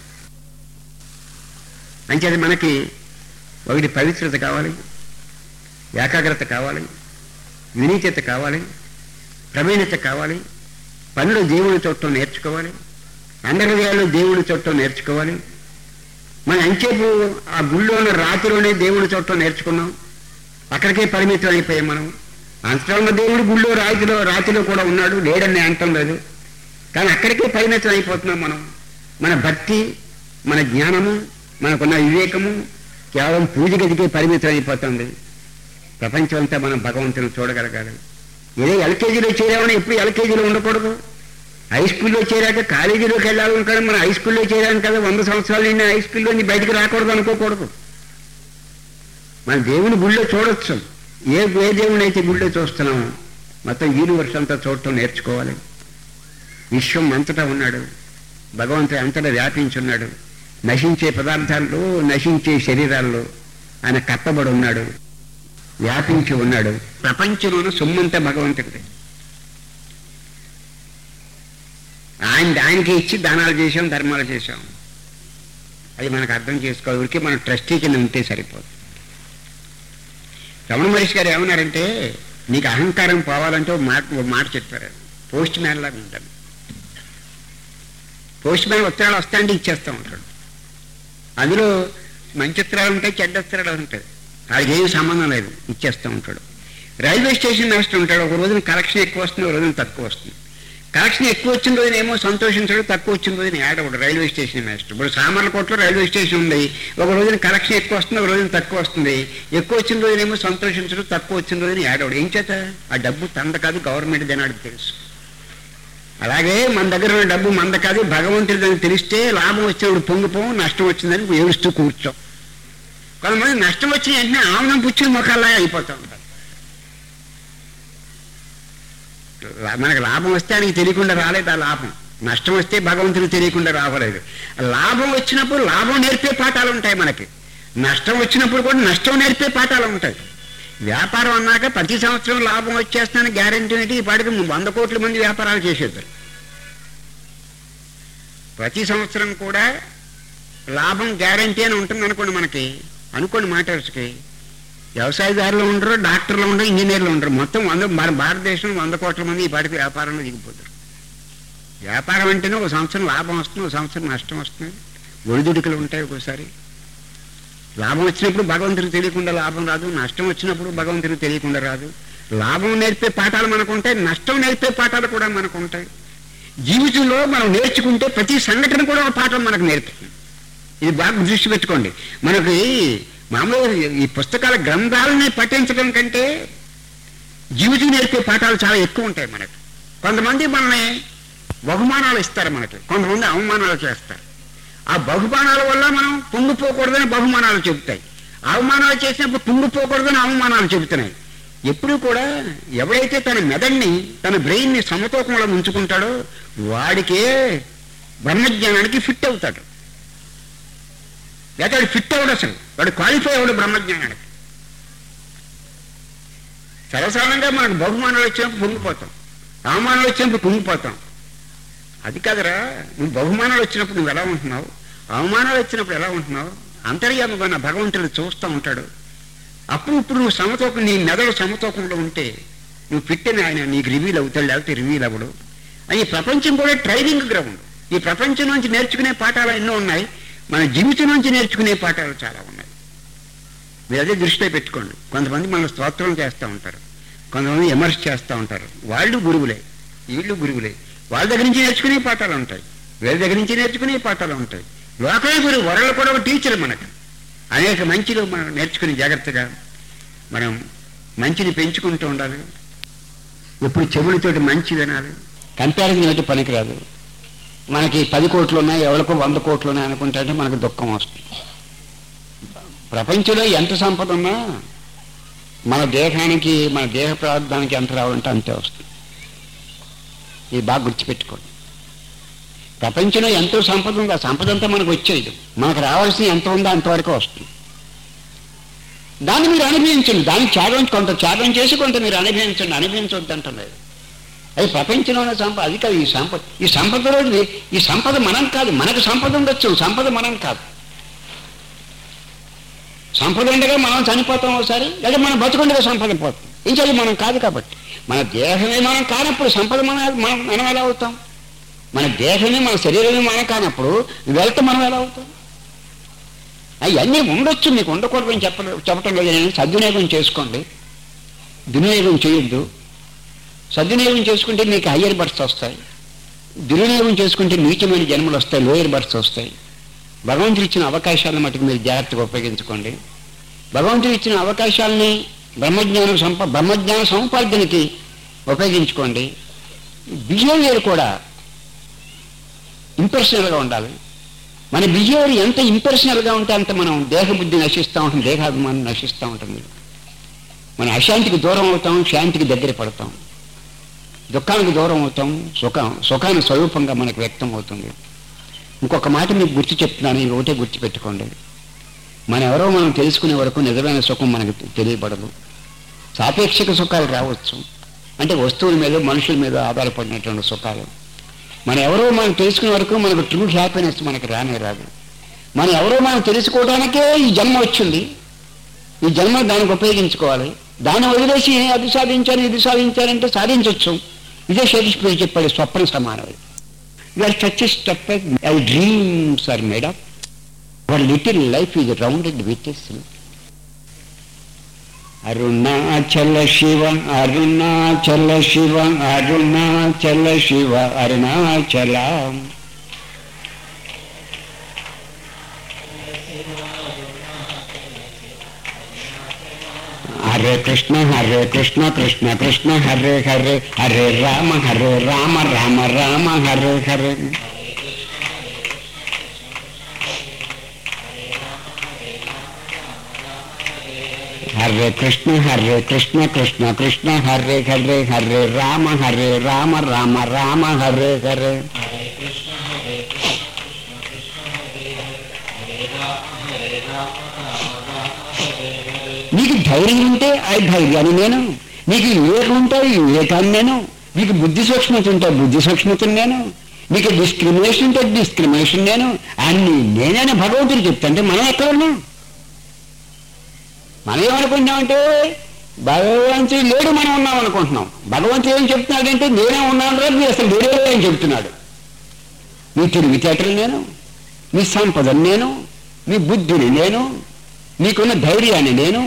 అంచేది మనకి ఒకటి పవిత్రత కావాలి ఏకాగ్రత కావాలి వినీతత కావాలి ప్రవీణత కావాలి పనులు దేవుని చూడటం నేర్చుకోవాలి అందహృదయాలు దేవుని చూడటం నేర్చుకోవాలి మన అంచేపు ఆ గుళ్ళో ఉన్న రాతిలోనే దేవుని చూడటం నేర్చుకున్నాం అక్కడికే పరిమితం అయిపోయాం మనం అంతటా ఉన్న దేవుడు గుళ్ళో రాతిలో రాతిలో కూడా ఉన్నాడు లేడని అంటం లేదు కానీ అక్కడికే పరిమితం అయిపోతున్నాం మనం మన భక్తి మన జ్ఞానము మనకున్న వివేకము కేవలం పూజ గదికే పరిమితం అయిపోతుంది ప్రపంచం అంతా మనం భగవంతుని చూడగలగాలి ఏదో ఎల్కేజీలో చేరామని ఎప్పుడు ఎల్కేజీలో ఉండకూడదు హై స్కూల్లో చేరాక కాలేజీలోకి వెళ్ళాలని కానీ మనం హై స్కూల్లో చేరాం కదా వంద సంవత్సరాలు నిన్న హై స్కూల్లో నుంచి బయటకు రాకూడదు అనుకోకూడదు మన దేవుని గుళ్ళో చూడొచ్చు ఏ ఏ దేవుని అయితే గుళ్ళో చూస్తున్నామో మొత్తం యూనివర్స్ అంతా చూడటం నేర్చుకోవాలి విశ్వం అంతటా ఉన్నాడు భగవంతుడు అంతటా వ్యాపించున్నాడు నశించే పదార్థాల్లో నశించే శరీరాల్లో ఆయన కట్టబడి ఉన్నాడు వ్యాపించి ఉన్నాడు ప్రపంచంలోన సొమ్మంతా భగవంతుడిది ఆయన ఆయనకి ఇచ్చి దానాలు చేసాం ధర్మాలు చేసాం అది మనకు అర్థం చేసుకోవాలి ఊరికే మన ట్రస్టీ కింద ఉంటే సరిపోదు రమణ మహేష్ గారు ఏమన్నారంటే నీకు అహంకారం పోవాలంటే ఒక మాట ఒక మాట చెప్పారు పోస్ట్ మ్యాన్ లాగా ఉంటాను పోస్ట్ మ్యాన్ ఉత్తరాలు వస్తాయంటే ఇచ్చేస్తూ ఉంటాడు అందులో మంచి ఉత్తరాలు ఉంటాయి చెడ్డ ఉత్తరాలు ఉంటాయి వాడికి ఏమి సంబంధం లేదు ఇచ్చేస్తూ ఉంటాడు రైల్వే స్టేషన్ మాస్టర్ ఉంటాడు ఒక రోజున కలెక్షన్ ఎక్కువ వస్తుంది ఒక రోజున తక్కువ వస్తుంది కలెక్షన్ ఎక్కువ వచ్చిన రోజున ఏమో సంతోషించాడు తక్కువ వచ్చిన రోజున ఏడవడు రైల్వే స్టేషన్ మాస్టర్ ఇప్పుడు సామర్లకోటలో రైల్వే స్టేషన్ ఉంది ఒక రోజున కలెక్షన్ ఎక్కువ వస్తుంది ఒక రోజున తక్కువ వస్తుంది ఎక్కువ వచ్చిన రోజున ఏమో సంతోషించడు తక్కువ వచ్చిన రోజున ఏడవడు ఏం చేత ఆ డబ్బు తంద కాదు గవర్నమెంట్ జనాడికి తెలుసు అలాగే మన దగ్గర ఉన్న డబ్బు మంద కాదు భగవంతుడిని తెలిస్తే లాభం వచ్చినప్పుడు పొంగిపోం నష్టం వచ్చిందని ఏడుస్తూ కూర్చోం కొంతమంది నష్టం వచ్చిన వెంటనే ఆనందం పుచ్చిన మొక్కల్లా అయిపోతూ ఉంటారు లా- మనకు లాభం వస్తే ఆయనకి తెలియకుండా రాలేదు ఆ లాభం నష్టం వస్తే భగవంతుడికి తెలియకుండా రావలేదు లాభం వచ్చినప్పుడు లాభం నేర్పే పాఠాలు ఉంటాయి మనకి నష్టం వచ్చినప్పుడు కూడా నష్టం నేర్పే పాఠాలు ఉంటాయి వ్యాపారం అన్నాక ప్రతి సంవత్సరం లాభం వచ్చేస్తానని గ్యారెంటీ ఏంటి ఈ పాటికి వంద కోట్ల మంది వ్యాపారాలు చేసేద్దరు ప్రతి సంవత్సరం కూడా లాభం గ్యారెంటీ అని ఉంటుంది అనుకోండి మనకి అనుకోండి మాటర్స్కి వ్యవసాయదారులు ఉండరు డాక్టర్లు ఉండరు ఇంజనీర్లు ఉండరు మొత్తం వంద మన భారతదేశంలో వంద కోట్ల మంది ఈ పాటికి వ్యాపారంలో దిగిపోతారు వ్యాపారం అంటేనే ఒక సంవత్సరం లాభం వస్తుంది ఒక సంవత్సరం నష్టం వస్తుంది ఒడిదుడుకులు ఉంటాయి ఒక్కోసారి లాభం వచ్చినప్పుడు భగవంతుడికి తెలియకుండా లాభం రాదు నష్టం వచ్చినప్పుడు భగవంతుడికి తెలియకుండా రాదు లాభం నేర్పే పాఠాలు మనకు ఉంటాయి నష్టం నేర్పే పాఠాలు కూడా మనకు ఉంటాయి జీవితంలో మనం నేర్చుకుంటే ప్రతి సంఘటన కూడా ఒక పాఠం మనకు నేర్పుతుంది ఇది బాగా దృష్టి పెట్టుకోండి మనకి మామూలుగా ఈ పుస్తకాల గ్రంథాలని పఠించడం కంటే జీవితం నేర్పే పాఠాలు చాలా ఎక్కువ ఉంటాయి మనకి కొంతమంది మనల్ని బహుమానాలు ఇస్తారు మనకి కొంతమంది అవమానాలు చేస్తారు ఆ బహుమానాల వల్ల మనం పొంగిపోకూడదని బహుమానాలు చెబుతాయి అవమానాలు చేసినప్పుడు పొంగిపోకూడదని అవమానాలు చెబుతున్నాయి ఎప్పుడు కూడా ఎవడైతే తన మెదడుని తన బ్రెయిన్ని సమతూకంలో ఉంచుకుంటాడో వాడికే బ్రహ్మజ్ఞానానికి ఫిట్ అవుతాడు లేకపోతే వాడు ఫిట్ అవ్వడు అసలు వాడు క్వాలిఫై అవ్వడు బ్రహ్మజ్ఞానానికి సర్వసాధారణంగా మనకు బహుమానాలు వచ్చినప్పుడు పొంగిపోతాం అవమానాలు వచ్చినప్పుడు పొంగిపోతాం అది కాదురా నువ్వు బహుమానాలు వచ్చినప్పుడు నువ్వు ఎలా ఉంటున్నావు అవమానాలు వచ్చినప్పుడు ఎలా ఉంటున్నావు అంతర్యాముగా నా భగవంతుడు చూస్తూ ఉంటాడు అప్పుడు ఇప్పుడు నువ్వు సమతూకం నీ మెదడు సమతూకంలో ఉంటే నువ్వు పెట్టిన ఆయన నీకు రివీల్ అవుతాడు లేకపోతే రివీల్ అవ్వడు అని ఈ ప్రపంచం కూడా ట్రైనింగ్ గ్రౌండ్ ఈ ప్రపంచం నుంచి నేర్చుకునే పాఠాలు ఎన్నో ఉన్నాయి మన జీవితం నుంచి నేర్చుకునే పాఠాలు చాలా ఉన్నాయి మీరు అదే దృష్టిలో పెట్టుకోండి కొంతమంది మన స్తోత్రం చేస్తూ ఉంటారు కొంతమంది ఎమర్స్ చేస్తూ ఉంటారు వాళ్ళు గురువులే వీళ్ళు గురువులే వాళ్ళ దగ్గర నుంచి నేర్చుకునే పాఠాలు ఉంటాయి వీళ్ళ దగ్గర నుంచి నేర్చుకునే పాఠాలు ఉంటాయి లోకమే గురువు వరలు కూడా ఒక టీచర్ మనకు అనేక మంచిలు మనం నేర్చుకుని జాగ్రత్తగా మనం మంచిని పెంచుకుంటూ ఉండాలి ఎప్పుడు చెవులతోటి మంచి వినాలి కంపారిజన్ అయితే పనికిరాదు మనకి పది కోట్లు ఉన్నాయి ఎవరికో వంద కోట్లు ఉన్నాయి అనుకుంటే మనకు దుఃఖం వస్తుంది ప్రపంచంలో ఎంత సంపద ఉన్నా మన దేహానికి మన దేహ ప్రార్థానికి ఎంత రావాలంటే అంతే వస్తుంది ఇది బాగా గుర్తుపెట్టుకోండి ప్రపంచంలో ఎంతో సంపద ఉంది ఆ సంపద అంతా మనకు వచ్చేది మనకు రావాల్సిన ఎంత ఉందో అంతవరకు వస్తుంది దాన్ని మీరు అనుభవించండి దాన్ని త్యాగం కొంత త్యాగం చేసి కొంత మీరు అనుభవించండి అనుభవించొద్దు అంటలేదు అది ప్రపంచంలోనే సంపద అది కాదు ఈ సంపద ఈ సంపదలో ఈ సంపద మనం కాదు మనకు సంపద ఉండొచ్చు సంపద మనం కాదు సంపద ఉండగా మనం చనిపోతాం ఒకసారి లేదా మనం బతుకుండగా సంపద పోతాం ఇంకేది మనం కాదు కాబట్టి మన దేహమే మనం కానప్పుడు సంపద మన మనం మనం ఎలా అవుతాం మన దేహమే మన శరీరమే మనం కానప్పుడు వెళ్తే మనం ఎలా అవుతాం అవన్నీ ఉండొచ్చు మీకు ఉండకూడదని చెప్ప చెప్పటం లేదు నేను సద్వినియోగం చేసుకోండి దుర్వినియోగం చేయొద్దు సద్వినియోగం చేసుకుంటే మీకు హయ్యర్ బర్త్స్ వస్తాయి దుర్వినియోగం చేసుకుంటే నీచమైన జన్మలు వస్తాయి లోయర్ బర్త్స్ వస్తాయి భగవంతుడు ఇచ్చిన అవకాశాలను మటుకు మీరు జాగ్రత్తగా ఉపయోగించుకోండి భగవంతుడు ఇచ్చిన అవకాశాలని బ్రహ్మజ్ఞానం సంప బ్రహ్మజ్ఞాన సముపార్జనకి ఉపయోగించుకోండి బిహేవియర్ కూడా ఇంపర్సనల్గా ఉండాలి మన బిహేవియర్ ఎంత ఇంపర్సనల్గా ఉంటే అంత మనం దేహబుద్ధి నశిస్తూ ఉంటుంది దేహాభిమానం నశిస్తూ ఉంటుంది మన అశాంతికి దూరం అవుతాం శాంతికి దగ్గర పడతాం దుఃఖానికి దూరం అవుతాం సుఖం సుఖానికి స్వరూపంగా మనకు వ్యక్తం అవుతుంది ఇంకొక మాట మీకు గుర్తు చెప్తున్నాను ఇది ఒకటే గుర్తు పెట్టుకోండి మన ఎవరో మనం తెలుసుకునే వరకు నిజమైన సుఖం మనకు తెలియబడదు సాపేక్షిక సుఖాలు రావచ్చు అంటే వస్తువుల మీద మనుషుల మీద ఆధారపడినటువంటి సుఖాలు మన ఎవరో మనం తెలుసుకునే వరకు మనకు ట్రూ హ్యాపీనెస్ మనకి రానే రాదు మన ఎవరో మనం తెలుసుకోవడానికే ఈ జన్మ వచ్చింది ఈ జన్మ దానికి ఉపయోగించుకోవాలి దాన్ని వదిలేసి అది సాధించాలి ఇది సాధించాలంటే సాధించవచ్చు ఇదే షేక్స్పియర్ చెప్పాడు స్వప్న సమానం your such step I dreams are made up our little life is rounded with Arunachala Shiva Arunachala Shiva Arunachala Shiva Arunachala Hare Krishna Hare Krishna Krishna Krishna Hare Hare Hare Rama Hare Rama Rama Rama Hare Hare Hare Krishna Hare Krishna Krishna Krishna Hare Hare Hare Rama Hare Rama Rama Rama Hare Hare నీకు ధైర్యం ఉంటే ఆ ధైర్యాన్ని నేను నీకు వివేకం ఉంటే ఈ వివేకాన్ని నేను నీకు బుద్ధి సూక్ష్మత ఉంటే బుద్ధి సూక్ష్మతను నేను నీకు డిస్క్రిమినేషన్ ఉంటే డిస్క్రిమినేషన్ నేను అన్ని నేనైనా భగవంతుడు చెప్తాంటే మనం ఎక్కడ ఉన్నాం మనం ఏమనుకుంటున్నామంటే భగవంతుడు లేడు మనం ఉన్నాం అనుకుంటున్నాం భగవంతుడు ఏం చెప్తున్నాడంటే నేనే ఉన్నాను రా మీరు అసలు లేడే అని చెప్తున్నాడు మీ తెలివితేటలు నేను మీ సంపదను నేను మీ బుద్ధిని నేను మీకున్న ధైర్యాన్ని నేను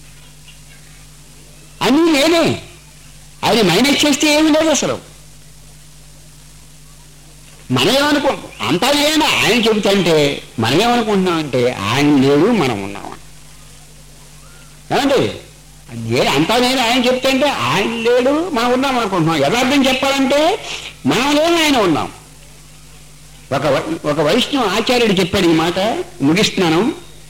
అన్నీ నేనే ఆయన మైనస్ చేస్తే ఏమి లేదు అసలు మనమేమనుకో అంతా లేనా ఆయన చెబుతుంటే మనమేమనుకుంటున్నామంటే ఆయన లేడు మనం ఉన్నాం ఏమండి ఏ అంతా నేను ఆయన చెప్తుంటే ఆయన లేడు మనం ఉన్నాం అనుకుంటున్నాం యథార్థం చెప్పాలంటే మనం లేని ఆయన ఉన్నాం ఒక వై- ఒక వైష్ణవ ఆచార్యుడు చెప్పాడు ఈ మాట ముగిస్తున్నాను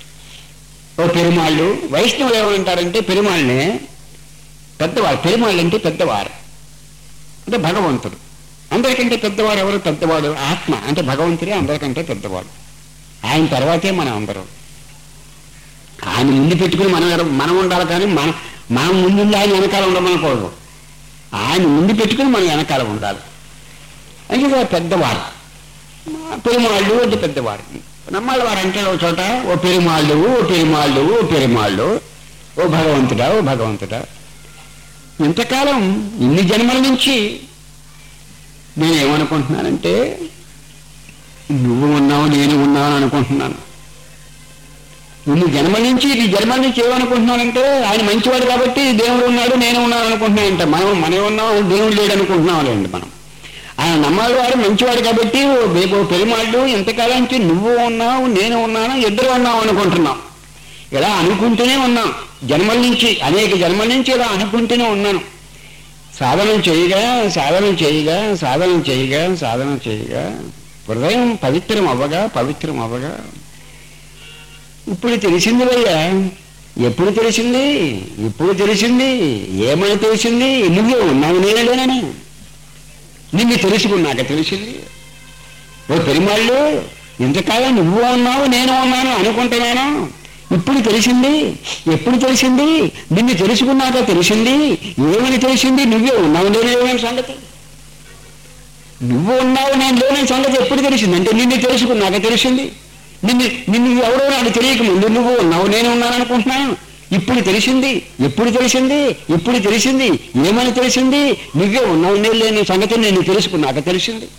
ఓ పెరుమాళ్ళు వైష్ణవులు ఏమంటారంటే పెరుమాళ్ళని పెద్దవారు పెరుమాళ్ళు అంటే పెద్దవారు అంటే భగవంతుడు అందరికంటే పెద్దవాడు ఎవరు పెద్దవాడు ఆత్మ అంటే భగవంతుడే అందరికంటే పెద్దవాడు ఆయన తర్వాతే మనం అందరం ఆయన ముందు పెట్టుకుని మనం ఎర- మనం ఉండాలి కానీ మనం మనం ముందు ఉండి ఆయన వెనకాల ఉండమనకూడదు ఆయన ముందు పెట్టుకుని మనం వెనకాల ఉండాలి అంటే పెద్దవారు పెరుమాళ్ళు అంటే పెద్దవారు నమ్మాళ్ళ వారు అంటాడు ఒక చోట ఓ పెరుమాళ్ళు ఓ పెరుమాళ్ళు ఓ పెరుమాళ్ళు ఓ భగవంతుడా ఓ భగవంతుడా ఇంతకాలం ఇన్ని జన్మల నుంచి నేనేమనుకుంటున్నానంటే నువ్వు ఉన్నావు నేను ఉన్నావు అని అనుకుంటున్నాను ఇన్ని జన్మల నుంచి ఈ జన్మల నుంచి ఏమనుకుంటున్నానంటే ఆయన మంచివాడు కాబట్టి దేవుడు ఉన్నాడు నేను ఉన్నాను అనుకుంటున్నానంట మనం మనం ఉన్నాం దేవుడు లేడు అనుకుంటున్నాంలేండి మనం ఆయన నమ్మాలి వాడు మంచివాడు కాబట్టి ఓ బే- ఓ పెరుమాళ్ళు ఇంతకాలం నుంచి నువ్వు ఉన్నావు నేను ఉన్నాను ఇద్దరు ఉన్నావు అనుకుంటున్నాం ఇలా అనుకుంటూనే ఉన్నాం జన్మల నుంచి అనేక జన్మల నుంచి ఇలా అనుకుంటూనే ఉన్నాను సాధన చేయగా సాధన చేయగా సాధన చేయగా సాధన చేయగా హృదయం పవిత్రం అవ్వగా పవిత్రం అవ్వగా ఇప్పుడు తెలిసింది భయ్యా ఎప్పుడు తెలిసింది ఇప్పుడు తెలిసింది ఏమని తెలిసింది నువ్వే ఉన్నావు నేనే లేనని నిన్ను తెలుసుకున్నాక తెలిసింది ఓ పెరిమాళ్ళు ఇంతకాలం నువ్వు ఉన్నావు నేను ఉన్నాను అనుకుంటున్నాను ఇప్పుడు తెలిసింది ఎప్పుడు తెలిసింది నిన్ను తెలుసుకున్నాక తెలిసింది ఏమని తెలిసింది నువ్వే ఉన్నావు నేనే లేని సంగతి నువ్వు ఉన్నావు నేను లేని సంగతి ఎప్పుడు తెలిసింది అంటే నిన్ను తెలుసుకున్నాక తెలిసింది నిన్ను నిన్ను ఎవరో నాకు తెలియక ముందు నువ్వు ఉన్నావు నేను ఉన్నాను అనుకుంటున్నాను ఇప్పుడు తెలిసింది ఎప్పుడు తెలిసింది ఇప్పుడు తెలిసింది ఏమని తెలిసింది నువ్వే ఉన్నావు నేను లేని సంగతి నేను తెలుసుకున్నాక తెలిసింది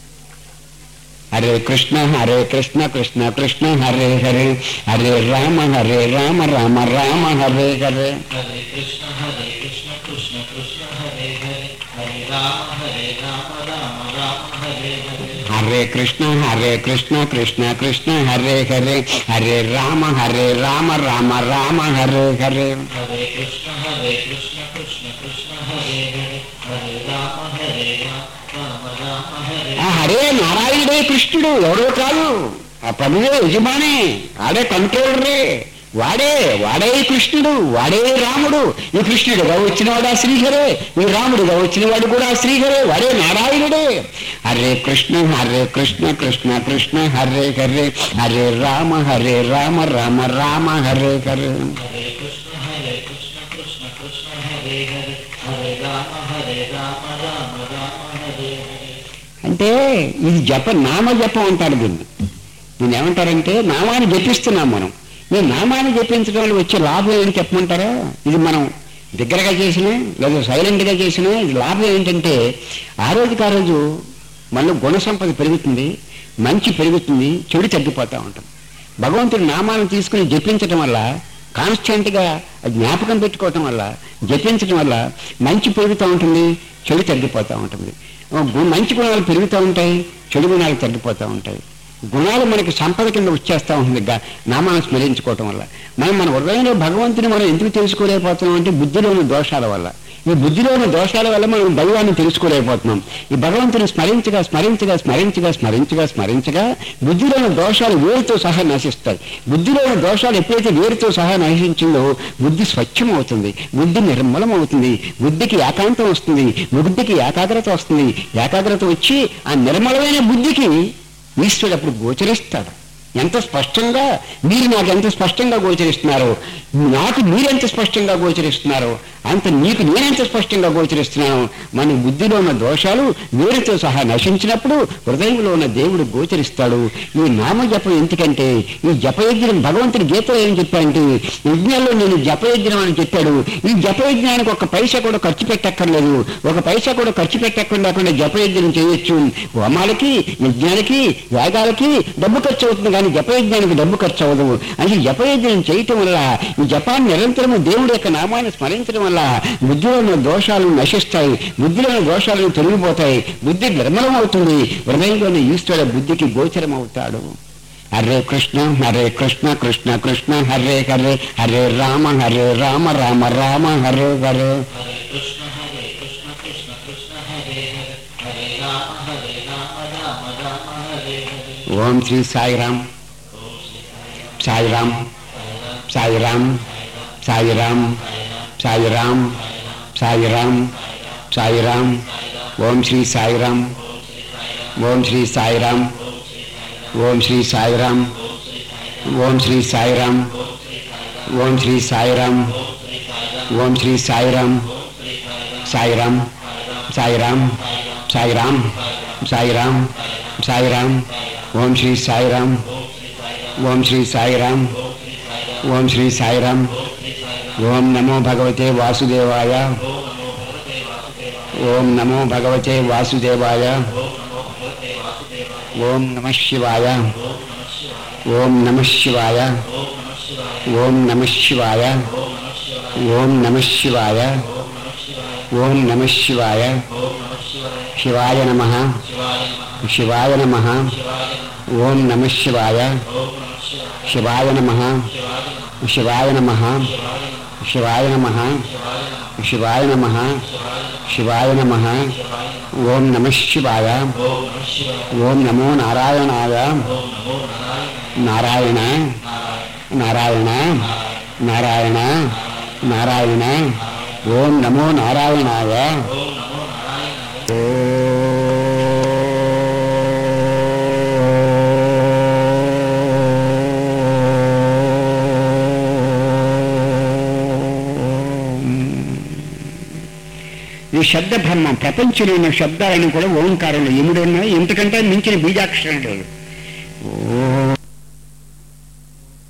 హరే కృష్ణ హరే కృష్ణ కృష్ణ కృష్ణ హరే హరే హరే రామ హరే రామ రామ రామ హరే హరే హరే కృష్ణ హరే కృష్ణ కృష్ణ కృష్ణ హరే హరే హరే రామ హరే రామ రామ రామ హరే హరే హరే కృష్ణ హరే కృష్ణ కృష్ణ కృష్ణ హరే హరే హరే రామ హరే రామ రామ రామ హరే హరే హరే కృష్ణ హరే కృష్ణ కృష్ణ కృష్ణ హరే హరే హరే రామ హరే రామ రామ రామ హరే ఆ హరే నారాయణుడే కృష్ణుడు ఎవరో కాదు ఆ ప్రభువే యజమానే ఆడే కంట్రోలరే వాడే వాడే కృష్ణుడు వాడే రాముడు ఈ కృష్ణుడుగా వచ్చినవాడు ఆ శ్రీహరే ఈ రాముడుగా వచ్చినవాడు కూడా ఆ శ్రీహరే వాడే నారాయణుడే హరే కృష్ణ హరే కృష్ణ కృష్ణ కృష్ణ హరే హరే హరే రామ హరే రామ రామ రామ హరే హరే హరే కృష్ణ హరే కృష్ణ కృష్ణ కృష్ణ హరే హరే హరే రామ హరే రామ రామ రామ హరే హరే అంటే ఇది జప నామ జపం అంటారు దీన్ని దీన్ని ఏమంటారంటే నామాన్ని జపిస్తున్నాం మనం ఈ నామాన్ని జపించడం వల్ల వచ్చే లాభం ఏంటి చెప్పమంటారా ఇది మనం దగ్గరగా చేసినా లేదా సైలెంట్గా చేసినా ఇది లాభం ఏంటంటే ఆ రోజుకి ఆ రోజు మనలో గుణ సంపద పెరుగుతుంది మంచి పెరుగుతుంది చెడు తగ్గిపోతూ ఉంటాం భగవంతుడి నామాన్ని తీసుకుని జపించడం వల్ల కాన్స్టెంట్గా జ్ఞాపకం పెట్టుకోవటం వల్ల జపించడం వల్ల మంచి పెరుగుతూ ఉంటుంది చెడు తగ్గిపోతూ ఉంటుంది గు- మంచి గుణాలు పెరుగుతూ ఉంటాయి చెడు గుణాలు తగ్గిపోతూ ఉంటాయి గుణాలు మనకి సంపద కింద వచ్చేస్తూ ఉంటుంది గా- నామాన్ని స్మరించుకోవటం వల్ల మనం మన హృదయంలో భగవంతుని మనం ఎందుకు తెలుసుకోలేకపోతున్నాం అంటే బుద్ధిలోని దోషాల వల్ల ఈ బుద్ధిలోని దోషాల వల్ల మనం దైవాన్ని తెలుసుకోలేకపోతున్నాం ఈ భగవంతుని స్మరించగా స్మరించగా స్మరించగా స్మరించగా స్మరించగా బుద్ధిలోని దోషాలు వేరుతో సహా నశిస్తాయి బుద్ధిలోని దోషాలు ఎప్పుడైతే వేరుతో సహా నశించిందో బుద్ధి స్వచ్ఛం అవుతుంది బుద్ధి నిర్మలం అవుతుంది బుద్ధికి ఏకాంతం వస్తుంది బుద్ధికి ఏకాగ్రత వస్తుంది ఏకాగ్రత వచ్చి ఆ నిర్మలమైన బుద్ధికి ఈశ్వరుడు అప్పుడు గోచరిస్తాడు ఎంత స్పష్టంగా మీరు నాకు ఎంత స్పష్టంగా గోచరిస్తున్నారో నాకు మీరెంత స్పష్టంగా గోచరిస్తున్నారో అంత నీకు నేనెంత స్పష్టంగా గోచరిస్తున్నాను మన బుద్ధిలో ఉన్న దోషాలు వేరుతో సహా నశించినప్పుడు హృదయంలో ఉన్న దేవుడు గోచరిస్తాడు ఈ నామజపం ఎందుకంటే ఈ జపయజ్ఞం భగవంతుడి గీతలో ఏం చెప్పాడంటే యజ్ఞాల్లో నేను జపయజ్ఞం అని చెప్పాడు ఈ జపయజ్ఞానికి ఒక పైసా కూడా ఖర్చు పెట్టక్కర్లేదు ఒక పైసా కూడా ఖర్చు పెట్టక్కర్ లేకుండా జపయజ్ఞం చేయొచ్చు హోమాలకి యజ్ఞానికి యాగాలకి డబ్బు ఖర్చు అవుతుంది కానీ జపయజ్ఞానికి డబ్బు ఖర్చు అవ్వదు అంటే జపయజ్ఞం చేయటం వల్ల ఈ జపాన్ని నిరంతరము దేవుడి యొక్క నామాన్ని స్మరించడం వల్ల బుద్ధిలో ఉన్న దోషాలు నశిస్తాయి బుద్ధిలో ఉన్న దోషాలు తొలగిపోతాయి బుద్ధి నిర్మలం అవుతుంది హృదయంలోని ఈశ్వర బుద్ధికి గోచరం అవుతాడు హరే కృష్ణ హరే కృష్ణ కృష్ణ కృష్ణ హరే హరే హరే రామ హరే రామ రామ రామ హరే హరే హరే కృష్ణ హరే కృష్ణ కృష్ణ కృష్ణ హరే హరే హరే రామ హరే రామ రామ రామ హరే హరే ఓం శ్రీ సాయిరామ్ సాయిరామ్ సాయిరామ్ సాయిరామ్ సాయిరామ్ సాయిరామ్ సాయిరామ్ ఓం శ్రీ సాయిరామ్ ఓం శ్రీ సాయిరామ్ ఓం శ్రీ సాయిరామ్ ఓం శ్రీ సాయిరామ్ ఓం శ్రీ సాయిరామ్ ఓం శ్రీ సాయిరామ్ సాయిరామ్ సాయిరామ్ సాయిరామ్ సాయిరామ్ సాయిరామ్ ఓం శ్రీ సాయిరామ్ ఓం శ్రీ సాయిరామ్ ఓం శ్రీ సాయిరామ్ ఓం నమో భగవతే వాసుదేవాయ ఓం నమో భగవతే వాసుదేవాయ ఓం నమ శివాయ ఓం నమ శివాయ ఓం నమ శివాయ ఓం నమ శివాయ ఓం నమ శివాయ శివాయ నమ శివాయ నమ ఓం నమ శివాయ శివాయ నమ శివాయ నమ శివాయ నమ శివాయ నమ శివాయ నమ ఓం నమ శివాయ ఓం నమో నారాయణాయ నారాయణ నారాయణ నారాయణ నారాయణ ఓం నమో నారాయణాయ ఈ ఇది శబ్ద బ్రహ్మం ప్రపంచంలో ఉన్న శబ్దాలను కూడా ఓంకారంలో ఎముడు ఉన్నాయి ఇంతకంటే మించిన బీజాక్షరం లేదు